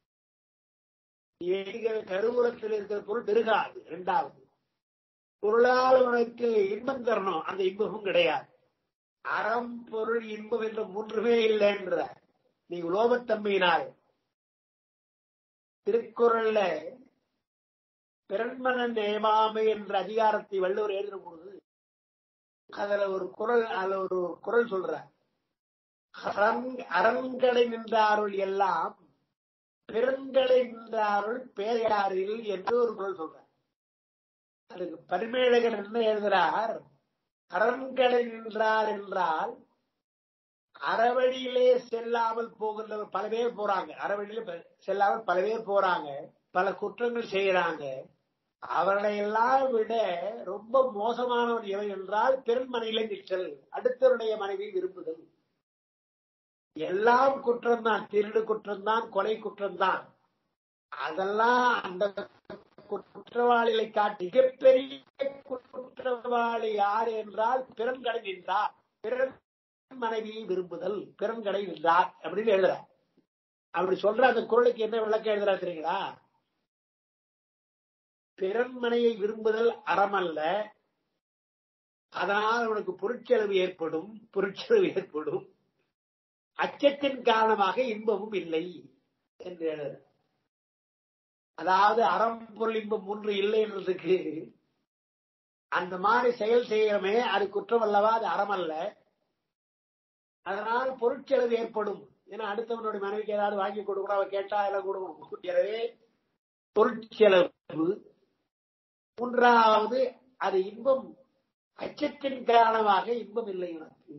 ஏக கருவூலத்தில் இருக்கிற பொருள் பெருகாது இரண்டாவது பொருளால் உனக்கு இன்பம் தரணும் அந்த இன்பமும் கிடையாது அறம் பொருள் இன்பம் என்ற மூன்றுமே இல்லை என்ற நீ உலோகத்தன்மையினால் திருக்குறள்ல பிறன்மனன் நேமாமை என்ற அதிகாரத்தை வள்ளுவர் எழுதின பொழுது அதுல ஒரு குரல் அதுல ஒரு குரல் சொல்ற அரண்- அரண்களை நின்றாருள் எல்லாம் பெருங்கடை நின்றாருள் பேரையாறில் என்று ஒரு குரல் சொல்ற அதுக்கு பரிமேழகர் என்ன எழுதுறார் அரண்களை நின்றார் என்றால் அறவழியிலே செல்லாமல் போகின்றவர் பல பேர் போறாங்க அறவழியிலே ப- செல்லாமல் பல பேர் போறாங்க பல குற்றங்கள் செய்யறாங்க அவர்களை எல்லாம் விட ரொம்ப மோசமானவன் எவன் என்றால் பெருமனையில நிற்றல் அடுத்தவருடைய மனைவி விரும்புதல் எல்லாம் குற்றம்தான் திருடு குற்றம்தான் கொலை குற்றம்தான் அதெல்லாம் அந்த குற்றவாளிகளை காட்டி மிகப்பெரிய குற்றவாளி யார் என்றால் பிறன்கடை நின்றார் பிறன் மனைவியை விரும்புதல் பிறன்கடை நின்றார் அப்படின்னு எழுதுற அப்படி சொல்ற அந்த குரலுக்கு என்ன விளக்கம் எழுதுறா தெரியுங்களா பிறன்மனையை விரும்புதல் அறமல்ல அதனால் உனக்கு பொருட்செலவு ஏற்படும் பொருட்செலவு ஏற்படும் அச்சத்தின் காரணமாக இன்பமும் இல்லை என்று எழுதுற அதாவது அறம் பொருள் இன்பம் மூன்று இல்லை என்றதுக்கு அந்த மாதிரி செயல் செய்யறமே அது குற்றம் அல்லவா அது அறம் அல்ல அதனால் பொருட்செலவு ஏற்படும் ஏன்னா அடுத்தவனுடைய மனைவிக்கு ஏதாவது வாங்கி கொடுக்கணும் அவ கேட்டா எல்லாம் கொடுக்கணும் எனவே பொருட்செலவு மூன்றாவது அது இன்பம் அச்சத்தின் காரணமாக இன்பம் இல்லை உனக்கு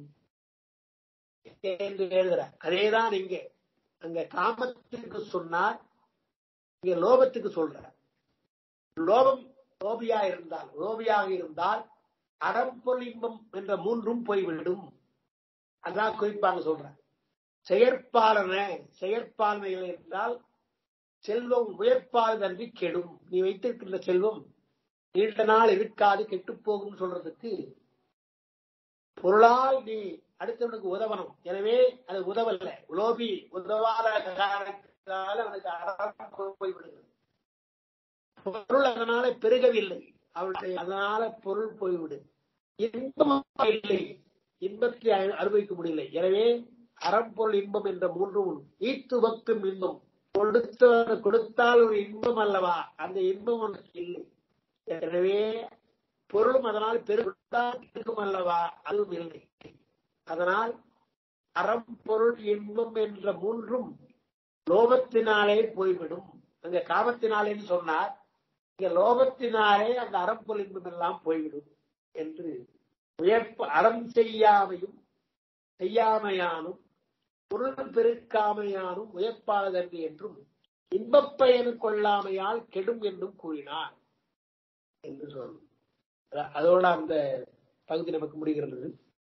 என்று எழுதுற அதேதான் இங்க அங்க காமத்திற்கு சொன்னார் இங்க லோபத்துக்கு சொல்ற லோபம் லோபியா இருந்தால் லோபியாக இருந்தால் அறம்பொருள் இன்பம் என்ற மூன்றும் போய்விடும் அதான் குறிப்பாங்க சொல்ற செயற்பாலன செயற்பாலனை இல்லை என்றால் செல்வம் உயர்ப்பால் நன்றி கெடும் நீ வைத்திருக்கின்ற செல்வம் நீண்ட நாள் இருக்காது கெட்டுப் போகும் சொல்றதுக்கு பொருளால் நீ அடுத்தவனுக்கு உதவணும் எனவே அது உதவல்ல லோபி உதவாத காரணத்தினால அவனுக்கு அறம் போய்விடுகிறது பொருள் அதனால பெருகவில்லை அவளுடைய அதனால பொருள் போய்விடு இன்பம் இல்லை இன்பத்தை அனு- அனுபவிக்க முடியல எனவே அறம்பொருள் இன்பம் என்ற மூன்றும் ஈத்து பக்தும் இன்பம் கொடுத்த கொடுத்தால் ஒரு இன்பம் அல்லவா அந்த இன்பம் உனக்கு இல்லை எனவே பொருளும் அதனால் பெருத்தால் இருக்கும் அல்லவா அதுவும் இல்லை அதனால் அறம் பொருள் இன்பம் என்ற மூன்றும் லோபத்தினாலே போய்விடும் அங்க காமத்தினாலேன்னு சொன்னார் இங்க லோபத்தினாலே அந்த அறப்பொருள் இன்பம் எல்லாம் போய்விடும் என்று உயர்ப்பு அறம் செய்யாமையும் செய்யாமையானும் பொருள் பெருக்காமையானும் உயர்ப்பாளதன்று என்றும் இன்பப் பயன் கொள்ளாமையால் கெடும் என்றும் கூறினார் என்று சொல் அதோட அந்த பகுதி நமக்கு முடிகிறது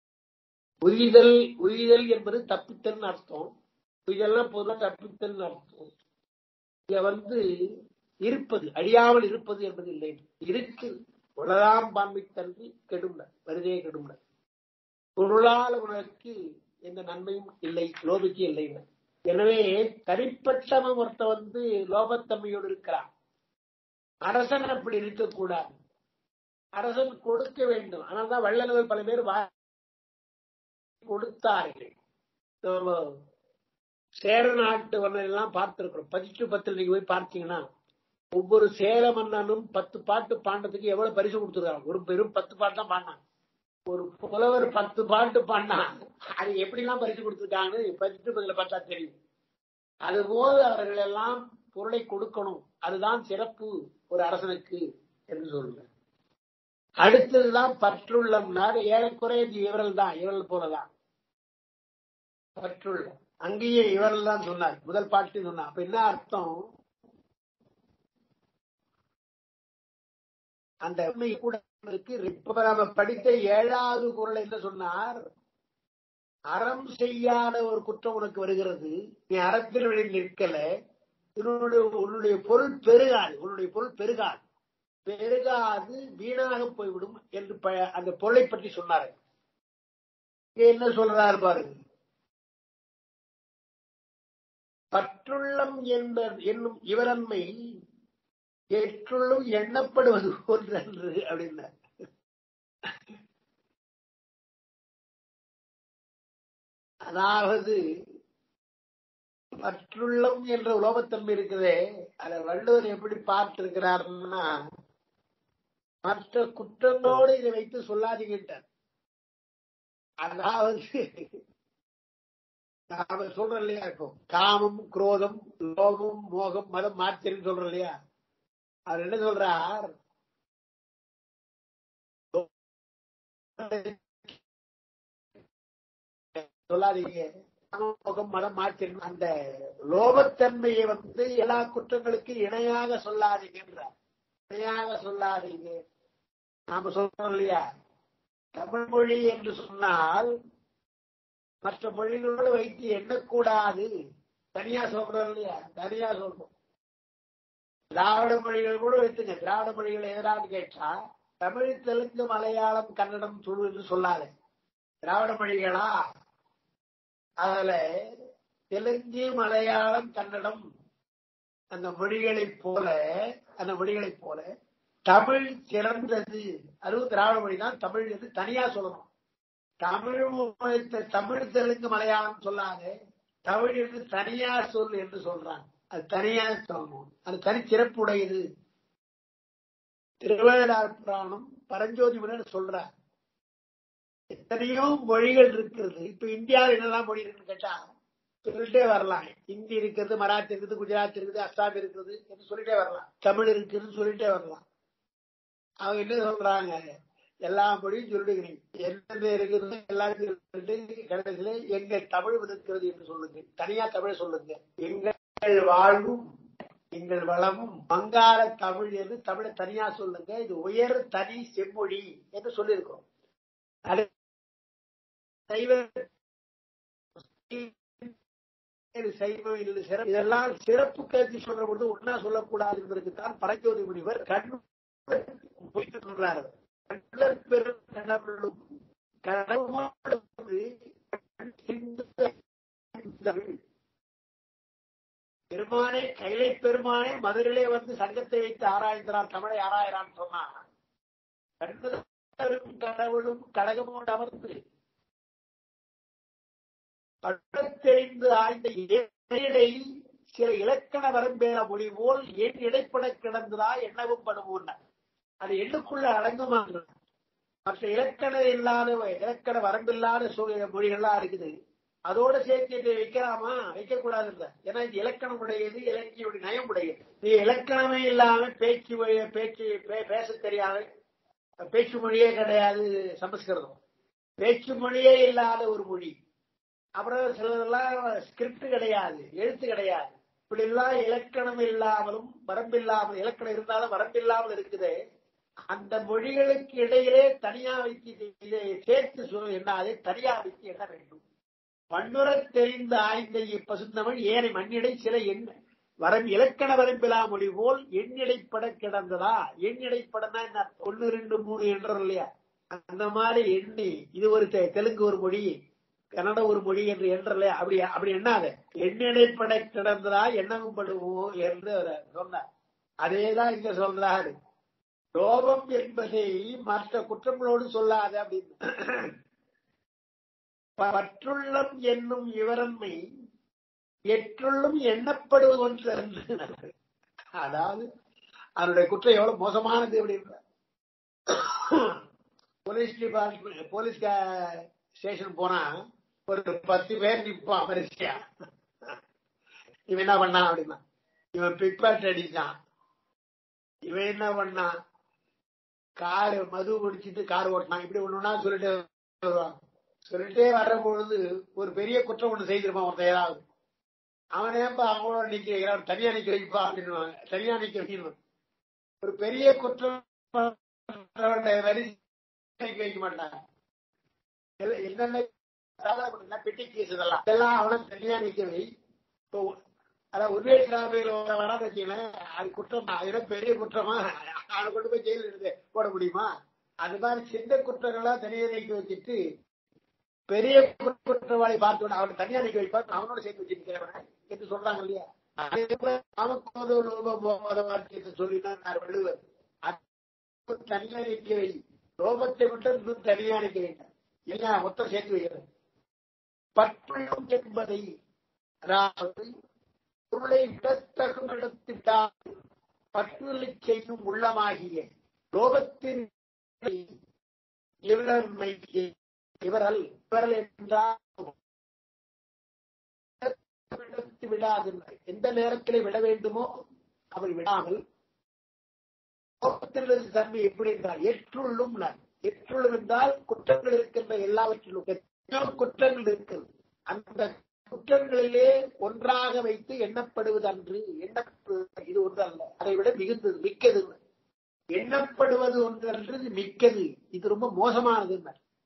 உயிதல் உயிதல் என்பது தப்பித்தல் அர்த்தம் உயிதல்னா பொதுவாக தப்பித்தல் அர்த்தம் இங்க வந்து இருப்பது அழியாமல் இருப்பது என்பது இல்லை இருக்கு உலகாம் பான்மை தன்றி கெடும்ல வருதே கெடும்ல பொருளால் உனக்கு எந்த நன்மையும் இல்லை லோபிக்கு இல்லை எனவே தனிப்பட்டவன் ஒருத்த வந்து லோபத்தன்மையோடு இருக்கிறான் அரசன் அப்படி இருக்கக்கூடாது அரசன் கொடுக்க வேண்டும் ஆனால் தான் வள்ளல்கள் பல பேர் வா- கொடுத்தார்கள் நம்ம சேர நாட்டு மன்னன் எல்லாம் பார்த்திருக்கிறோம் பதிச்சு பத்தில் நீங்க போய் பார்த்தீங்கன்னா ஒவ்வொரு சேர மன்னனும் பத்து பாட்டு பாண்டதுக்கு எவ்வளவு பரிசு கொடுத்துருக்காங்க ஒரு பெரும் பத்து பாட்டு தான் பாடினாங்க ஒரு புலவர் பத்து பாட்டு பாடினா அது எப்படிலாம் பரிசு கொடுத்துருக்காங்கன்னு பதிச்சு பதில பார்த்தா தெரியும் அதுபோல் அவர்கள் எல்லாம் பொருளை கொடுக்கணும் அதுதான் சிறப்பு ஒரு அரசனுக்கு என்று சொல்லுங்க அடுத்ததுதான் பற்றுள்ளம்னார் ஏறக்குறைய இது இவர்கள் தான் இவர்கள் போலதான் பற்றுள்ள அங்கேயே இவர்கள் தான் சொன்னார் முதல் பாட்டு சொன்னார் அப்ப என்ன அர்த்தம் அந்த உண்மை கூட இருக்கு இப்ப நம்ம படித்த ஏழாவது குரல் என்ன சொன்னார் அறம் செய்யாத ஒரு குற்றம் உனக்கு வருகிறது நீ அறத்தின் வழி நிற்கல உன்னுடைய உன்னுடைய பொருள் பெருகாது உன்னுடைய பொருள் பெருகாது பெருகாது வீணாக போய்விடும் என்று ப- அந்த பொருளை பற்றி சொன்னாரு இங்க என்ன சொல்றாரு பாருங்க பற்றுள்ளம் என்ப என்னும் இவரன்மை எற்றுள்ளும் எண்ணப்படுவது ஒன்றன்று அப்படின்னார் அதாவது பற்றுள்ளம் என்ற உலோகத்தன்மை இருக்குதே அதை வள்ளுவர் எப்படி பார்த்திருக்கிறார்னா மற்ற குற்றங்களோடு இதை வைத்து சொல்லாதீங்கன்றார் அதாவது நாம சொல்றோம் இல்லையா இப்போ காமம் குரோதம் லோகம் மோகம் மதம் மாத்திரம் சொல்றோம் இல்லையா அவர் என்ன சொல்றார் சொல்லாதீங்க காமம் மதம் மாத்திரம் அந்த லோபத்தன்மையை வந்து எல்லா குற்றங்களுக்கும் இணையாக சொல்லாதீங்கன்றார் இணையாக சொல்லாதீங்க நாம சொல்றோம் இல்லையா தமிழ் மொழி என்று சொன்னால் மற்ற மொழிகளோடு வைத்து எண்ணக்கூடாது தனியா சொல்றோம் இல்லையா தனியா சொல்றோம் திராவிட மொழிகள் கூட வைத்துங்க திராவிட மொழிகள் எதிரான்னு கேட்டா தமிழ் தெலுங்கு மலையாளம் கன்னடம் துளு என்று சொல்லாத திராவிட மொழிகளா அதுல தெலுங்கு மலையாளம் கன்னடம் அந்த மொழிகளைப் போல அந்த மொழிகளைப் போல தமிழ் சிறந்தது அதுவும் திராவிட மொழி தான் தமிழ் என்று தனியா சொல்லணும் தமிழ் மொழி- தமிழ் தெலுங்கு மலையாளம் சொல்லாத தமிழ் என்று தனியா சொல் என்று சொல்றாங்க அது தனியா சொல்லணும் அது தனி சிறப்புடையது திருவேளார் புராணம் பரஞ்சோதி முன்னர் சொல்றார் எத்தனையோ மொழிகள் இருக்கிறது இப்ப இந்தியாவில் என்னெல்லாம் மொழி இருக்குன்னு கேட்டா சொல்லிட்டே வரலாம் ஹிந்தி இருக்கிறது மராத்தி இருக்குது குஜராத் இருக்குது அஸ்ஸாம் இருக்குது என்று சொல்லிட்டே வரலாம் தமிழ் இருக்குதுன்னு சொல்லிட்டே வரலாம் அவங்க என்ன சொல்றாங்க எல்லா மொழியும் சொல்லிடுகிறீங்க என்னென்ன இருக்குது எல்லாத்தையும் சொல்லிட்டு கடைசியில எங்க தமிழ் இருக்கிறது என்று சொல்லுங்க தனியா தமிழ் சொல்லுங்க எங்கள் வாழ்வும் எங்கள் வளமும் வங்காள தமிழ் என்று தமிழை தனியா சொல்லுங்க இது உயர் தனி செம்மொழி என்று சொல்லியிருக்கோம் அது சைவ இது சைவம் இது சிறப்பு இதெல்லாம் சிறப்பு கருதி சொல்ற பொழுது ஒன்னா சொல்லக்கூடாது என்பதற்கு தான் பரஞ்சோதி முனிவர் கண்ணு போயிட்டு சொல்றாரு கண்ணர் பெரும் கடவுளும் கடவுளோடு கண் சிந்து ஐந்தமிழ். பெருமானே கைலை பெருமானே மதுரையிலே வந்து சங்கத்தை வைத்து ஆராய்ந்தார் தமிழை ஆராயிறான்னு சொன்னா கண்ணரும் கடவுளும் கடகமோடு அமர்ந்து பட்டத்தெறிந்து ஆய்ந்த ஏழை சில இலக்கண வரம்பேற மொழி போல் ஏன் இடைப்பட கிடந்ததா எண்ணவும் படுவோம் அது எண்ணுக்குள்ள அடங்குமா மற்ற இலக்கண இல்லாத இலக்கண வரம்பில்லாத சூழல் மொழிகள்லாம் இருக்குது அதோட சேர்த்து இதை வைக்கலாமா வைக்க கூடாது இல்ல ஏன்னா இது இலக்கணம் உடையது இலக்கியுடைய நயம் உடையது நீ இலக்கணமே இல்லாம பேச்சு வழி- பேச்சு பே- பேச தெரியாது பேச்சு மொழியே கிடையாது சமஸ்கிருதம் பேச்சு மொழியே இல்லாத ஒரு மொழி அப்புறம் சிலதெல்லாம் ஸ்கிரிப்ட் கிடையாது எழுத்து கிடையாது இப்படி எல்லாம் இலக்கணம் இல்லாமலும் வரம்பில்லாமல் இலக்கணம் இருந்தாலும் வரம்பில்லாமல் இருக்குது அந்த மொழிகளுக்கு இடையிலே தனியா வைத்து இதை- இதை சேர்த்து சொல்ல என்ன அதை தனியா வைத்து எண்ண வேண்டும் பன்னுரத் தெரிந்த ஆய்ந்த இப்பசுந்தமிழ் ஏனை மண்ணிடை சில எண்ண வரம் இலக்கண வரம்பிலா மொழி போல் எண்ணிடைப்பட கிடந்ததா எண்ணிடைப்படனா என்ன ஒன்னு ரெண்டு மூணு என்றோம் இல்லையா அந்த மாதிரி எண்ணி இது ஒரு தெ- தெலுங்கு ஒரு மொழி கன்னட ஒரு மொழி என்று என்றல அப்படி அப்படி எண்ணாத எண்ணிடைப்பட கிடந்ததா எண்ணமும் படுவோம் என்று அவர் சொன்னார் அதேதான் இங்க சொல்றாரு லோபம் என்பதை மற்ற குற்றங்களோடு சொல்லாத அப்படின்னு பற்றுள்ளம் என்னும் இவரன்மை எற்றுள்ளும் எண்ணப்படுவது ஒன்று என்று அதாவது அவருடைய குற்றம் எவ்வளவு மோசமானது அப்படின்ற போலீஸ் டிபார்ட்மெண்ட் போலீஸ் ஸ்டேஷன் போனா ஒரு பத்து பேர் நிப்பான் வரிசையா இவன் என்ன பண்ணான் அப்படின்னா இவன் பிக்பாட் அடிச்சான் இவன் என்ன பண்ணான் கார் மது குடிச்சிட்டு கார் ஓட்டினான் இப்படி ஒண்ணுன்னா சொல்லிட்டு வருவான் சொல்லிட்டே வர்ற பொழுது ஒரு பெரிய குற்றம் ஒண்ணு செய்திருப்பான் ஒருத்தன் ஏதாவது அவன் ஏன்பா அவங்களோட நிக்க வைக்கிறான் தனியா நிக்க வைப்பா அப்படின்னு தனியா நிக்க வைக்கணும் ஒரு பெரிய குற்றம் வரிசைக்கு வைக்க மாட்டாங்க எல்லாம் என்னென்ன சாதாரண பெட்டி கேஸ் இதெல்லாம் இதெல்லாம் அவனை தனியா நிக்க வை இப்போ அதான் உண்மை சாமியில் வராது வச்சுங்களேன் அது குற்றம் தான் அதோட பெரிய குற்றமா அவனை கொண்டு போய் ஜெயில இருந்து போட முடியுமா அது மாதிரி சின்ன குற்றங்களா தனியா நீக்கி வச்சுட்டு பெரிய குற்றவாளி பார்த்து அவனை தனியா நீக்கி வைப்பார் அவனோட சேர்த்து வச்சிருக்கிறவன் என்று சொல்றாங்க இல்லையா அதே போல நமக்கு ஒரு லோப வார்த்தையை சொல்லினார் வள்ளுவர் அது தனியா நிற்க வை லோபத்தை மட்டும் இன்னும் தனியா நிற்க வேண்டும் இல்லையா மொத்தம் சேர்த்து வைக்கிறது பற்றுள்ளம் என்பதை அதாவது பொருளை விடத்தகும் இடத்திட்டால் பற்றுதலை செய்யும் உள்ளமாகிய லோகத்தின் இவரன்மை இவரல் இவரல் என்றால் விடத்து விடாது எந்த நேரத்தில் விட வேண்டுமோ அவர் விடாமல் கோபத்திலிருந்து தன்மை எப்படி என்றால் எற்றுள்ளும் நான் எற்றுள்ளும் என்றால் குற்றங்கள் இருக்கின்ற எல்லாவற்றிலும் எத்தனையோ குற்றங்கள் இருக்கிறது அந்த குற்றங்களிலே ஒன்றாக வைத்து எண்ணப்படுவது அன்று எண்ணப்படுவது இது ஒன்று அல்ல அதை விட மிகுந்தது மிக்கது எண்ணப்படுவது ஒன்றன்று இது மிக்கது இது ரொம்ப மோசமானது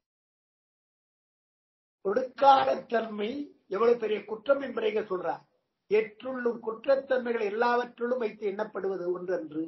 கொடுக்காத தன்மை எவ்வளவு பெரிய குற்றம் என்பதை சொல்றார் எற்றுள்ளும் குற்றத்தன்மைகள் எல்லாவற்றிலும் வைத்து எண்ணப்படுவது ஒன்றன்று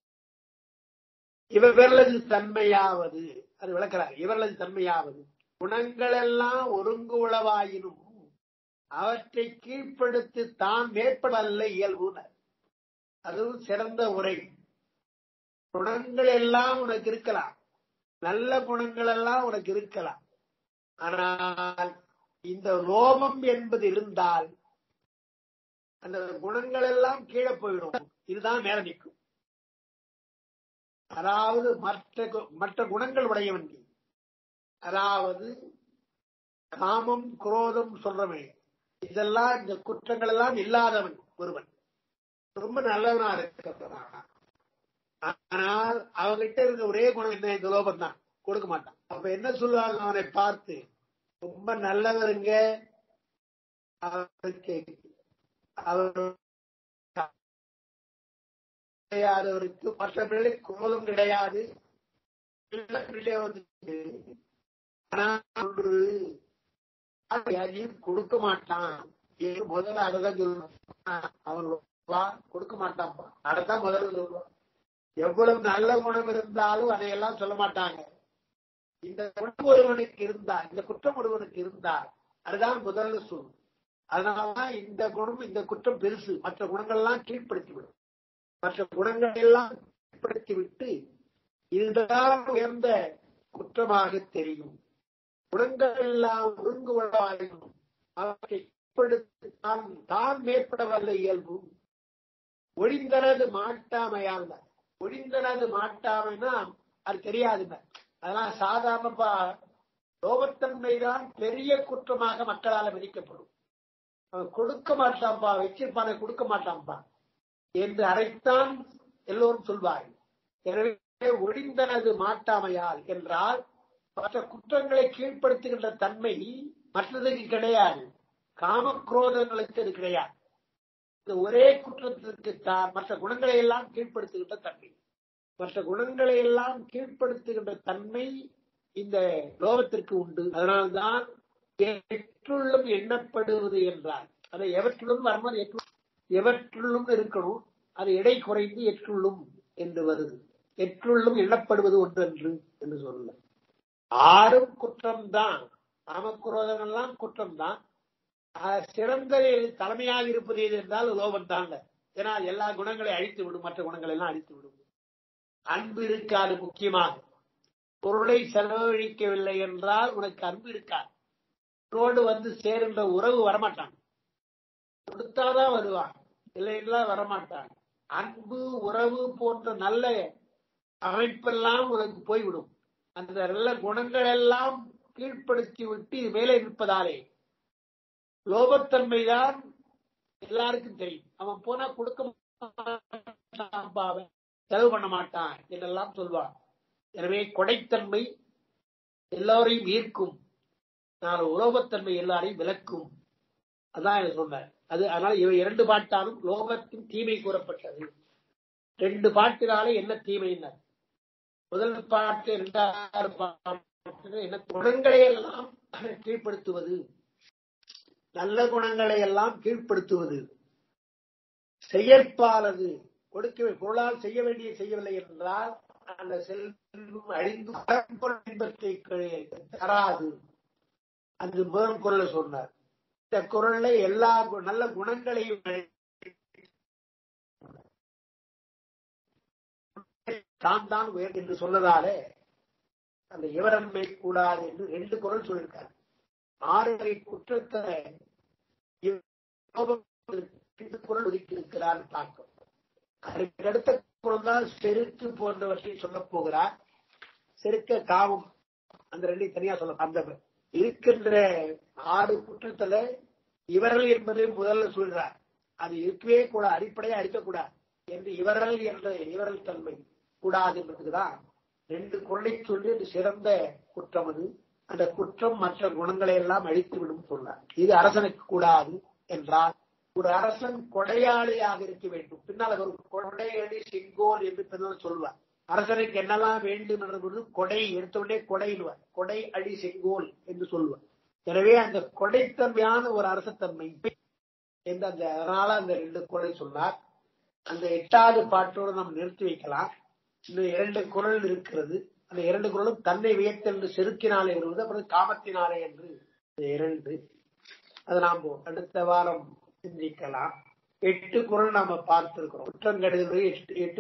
இவர்களது தன்மையாவது அது விளக்கிறார் இவர்களது தன்மையாவது குணங்கள் எல்லாம் ஒருங்கு உளவாயினும் அவற்றை கீழ்ப்படுத்தி தான் மேற்படல்ல இயல்புனர் அதுவும் சிறந்த உரை குணங்கள் எல்லாம் உனக்கு இருக்கலாம் நல்ல குணங்கள் எல்லாம் உனக்கு இருக்கலாம் ஆனால் இந்த லோபம் என்பது இருந்தால் அந்த குணங்கள் எல்லாம் கீழே போயிடும் இதுதான் மேல நிற்கும் அதாவது மற்ற மற்ற குணங்கள் உடையவன் நீ அதாவது காமம் குரோதம் சொல்றவன் இதெல்லாம் இந்த குற்றங்கள் எல்லாம் இல்லாதவன் ஒருவன் ரொம்ப நல்லவனா இருக்கிறான் ஆனால் அவங்கிட்ட இருக்க ஒரே குணம் என்ன இந்த லோபம் தான் கொடுக்க மாட்டான் அப்ப என்ன சொல்லுவாங்க அவனை பார்த்து ரொம்ப நல்லவருங்க அவருக்கு அவர் கிடையாதவருக்கு மற்ற பிள்ளை குரோதம் கிடையாது பிள்ளை வந்து ஆனா ஒன்று யாரையும் கொடுக்க மாட்டான் என்று முதல்ல அதான் சொல்லுவான் அவன் வா கொடுக்க மாட்டான்ப்பா அதான் முதல்ல சொல்லுவான் எவ்வளவு நல்ல குணம் இருந்தாலும் அதையெல்லாம் சொல்ல மாட்டாங்க இந்த குணம் ஒருவனுக்கு இருந்தா இந்த குற்றம் ஒருவனுக்கு இருந்தா அதுதான் முதல்ல சொல்லும் அதனாலதான் இந்த குணம் இந்த குற்றம் பெருசு மற்ற குணங்கள்லாம் கீழ்ப்படுத்தி விடும் மற்ற குணங்கள் எல்லாம் கீழ்ப்படுத்தி விட்டு இதுதான் உயர்ந்த குற்றமாக தெரியும் குணங்கள் எல்லாம் ஒருங்குவதாயும் அவற்றை தான் தான் மேற்பட வல்ல இயல்பு ஒழிந்தனது மாட்டாமையால் ஒழிந்தனது மாட்டாமைன்னா அது தெரியாதுங்க அதெல்லாம் சாதாரணப்பா லோபத்தன்மைதான் பெரிய குற்றமாக மக்களால் மதிக்கப்படும் அவன் கொடுக்க மாட்டான்பா வச்சிருப்பானை கொடுக்க மாட்டான்பா என்று அதைத்தான் எல்லோரும் சொல்வார்கள் எனவே ஒழிந்தனது மாட்டாமையால் என்றால் மற்ற குற்றங்களை கீழ்ப்படுத்துகின்ற தன்மை மற்றதுக்கு கிடையாது காமக்ரோதங்களுக்கு அது கிடையாது இந்த ஒரே குற்றத்திற்கு தான் மற்ற குணங்களை எல்லாம் கீழ்ப்படுத்துகின்ற தன்மை மற்ற குணங்களை எல்லாம் கீழ்ப்படுத்துகின்ற தன்மை இந்த லோகத்திற்கு உண்டு அதனால்தான் எற்றுள்ளும் எண்ணப்படுவது என்றால் அதை எவற்றுள்ளும் வரும்போது எற்று எவற்றுள்ளும் இருக்கணும் அது எடை குறைந்து எற்றுள்ளும் என்று வருது எற்றுள்ளும் எண்ணப்படுவது ஒன்றன்று என்று சொல்ல ஆறும் குற்றம்தான் காமக்குரோதங்கள்லாம் குற்றம்தான் சிறந்த தலைமையாக இருப்பது எது என்றால் லோபம் தாங்க ஏன்னா எல்லா குணங்களை அழித்து விடும் மற்ற குணங்களை எல்லாம் அழித்து விடும் அன்பு இருக்காது முக்கியமாக பொருளை செலவழிக்கவில்லை என்றால் உனக்கு அன்பு இருக்காது ரோடு வந்து சேருன்ற உறவு வரமாட்டான் கொடுத்தாதான் வருவான் இல்லைன்னா வரமாட்டான் அன்பு உறவு போன்ற நல்ல அமைப்பெல்லாம் உனக்கு போய்விடும் அந்த நல்ல குணங்கள் எல்லாம் கீழ்ப்படுத்தி விட்டு இது மேலே இருப்பதாலே லோபத்தன்மைதான் எல்லாருக்கும் தெரியும் அவன் போனா கொடுக்க மாட்டான் பாவன், செலவு பண்ண மாட்டான் என்றெல்லாம் சொல்வான் எனவே கொடைத்தன்மை எல்லோரையும் ஈர்க்கும் நான் லோபத்தன்மை எல்லாரையும் விலக்கும் அதான் எனக்கு சொன்னேன் அது அதனால இவை இரண்டு பாட்டாலும் லோகத்தின் தீமை கூறப்பட்டது ரெண்டு பாட்டினாலே என்ன தீமையினர் முதல் பாட்டு இரண்டாவது பாட்டு என்ன குணங்களை எல்லாம் கீழ்ப்படுத்துவது நல்ல குணங்களை எல்லாம் கீழ்ப்படுத்துவது செயற்பாலது கொடுக்க பொருளால் செய்ய வேண்டிய செய்யவில்லை என்றால் அந்த செல்வம் அழிந்து பரம்பொருள் இன்பத்தை தராது அந்த முதல் குரல் சொன்னார் இந்த குரல்ல எல்லா கு- நல்ல குணங்களையும் தான் தான் உயர் என்று சொன்னதாலே அந்த இவரன்மை கூடாது என்று ரெண்டு குரல் சொல்லியிருக்காரு ஆறு வகை குற்றத்தை இவ- ரெண்டு குரல் ஒதுக்கி இருக்கிறார் தாக்கம் அதுக்கு அடுத்த குரல் தான் செருக்கு போன்றவற்றை சொல்ல போகிறார் செருக்க காமம் அந்த ரெண்டையும் தனியா சொல்ல அந்த இருக்கின்ற ஆறு குற்றத்துல இவர்கள் என்பது முதல்ல சொல்றார் அது இருக்கவே கூட அடிப்படையா இருக்கக்கூடாது என்று இவர்கள் என்ற இவர்கள் தன்மை கூடாது என்பதுதான் ரெண்டு குரலை சொல்லி இது சிறந்த குற்றம் அது அந்த குற்றம் மற்ற குணங்களை எல்லாம் அழித்து விடும் சொன்னார் இது அரசனுக்கு கூடாது என்றால் ஒரு அரசன் கொடையாளியாக இருக்க வேண்டும் பின்னால் ஒரு கொடையடி செங்கோல் என்று பின்னால் சொல்வார் அரசனுக்கு என்னெல்லாம் வேண்டும் என்ற பொழுது கொடை எடுத்தவுடனே கொடையிடுவார் கொடை அடி செங்கோல் என்று சொல்வார் எனவே அந்த கொடைத்தன்மையான ஒரு அரசத்தன்மை என்று அந்த அதனால அந்த ரெண்டு குரலை சொன்னார் அந்த எட்டாவது பாட்டோடு நாம் நிறுத்தி வைக்கலாம் இன்னும் இரண்டு குரல் இருக்கிறது அந்த இரண்டு குரலும் தன்னை வியத்தல் என்று செருக்கினாலே வருவது அப்புறம் காமத்தினாலே என்று இந்த இரண்டு அது நாம் அடுத்த வாரம் சிந்திக்கலாம் எட்டு குரல் நாம பார்த்திருக்கிறோம் குற்றங்கடுதல் எட்டு எட்டு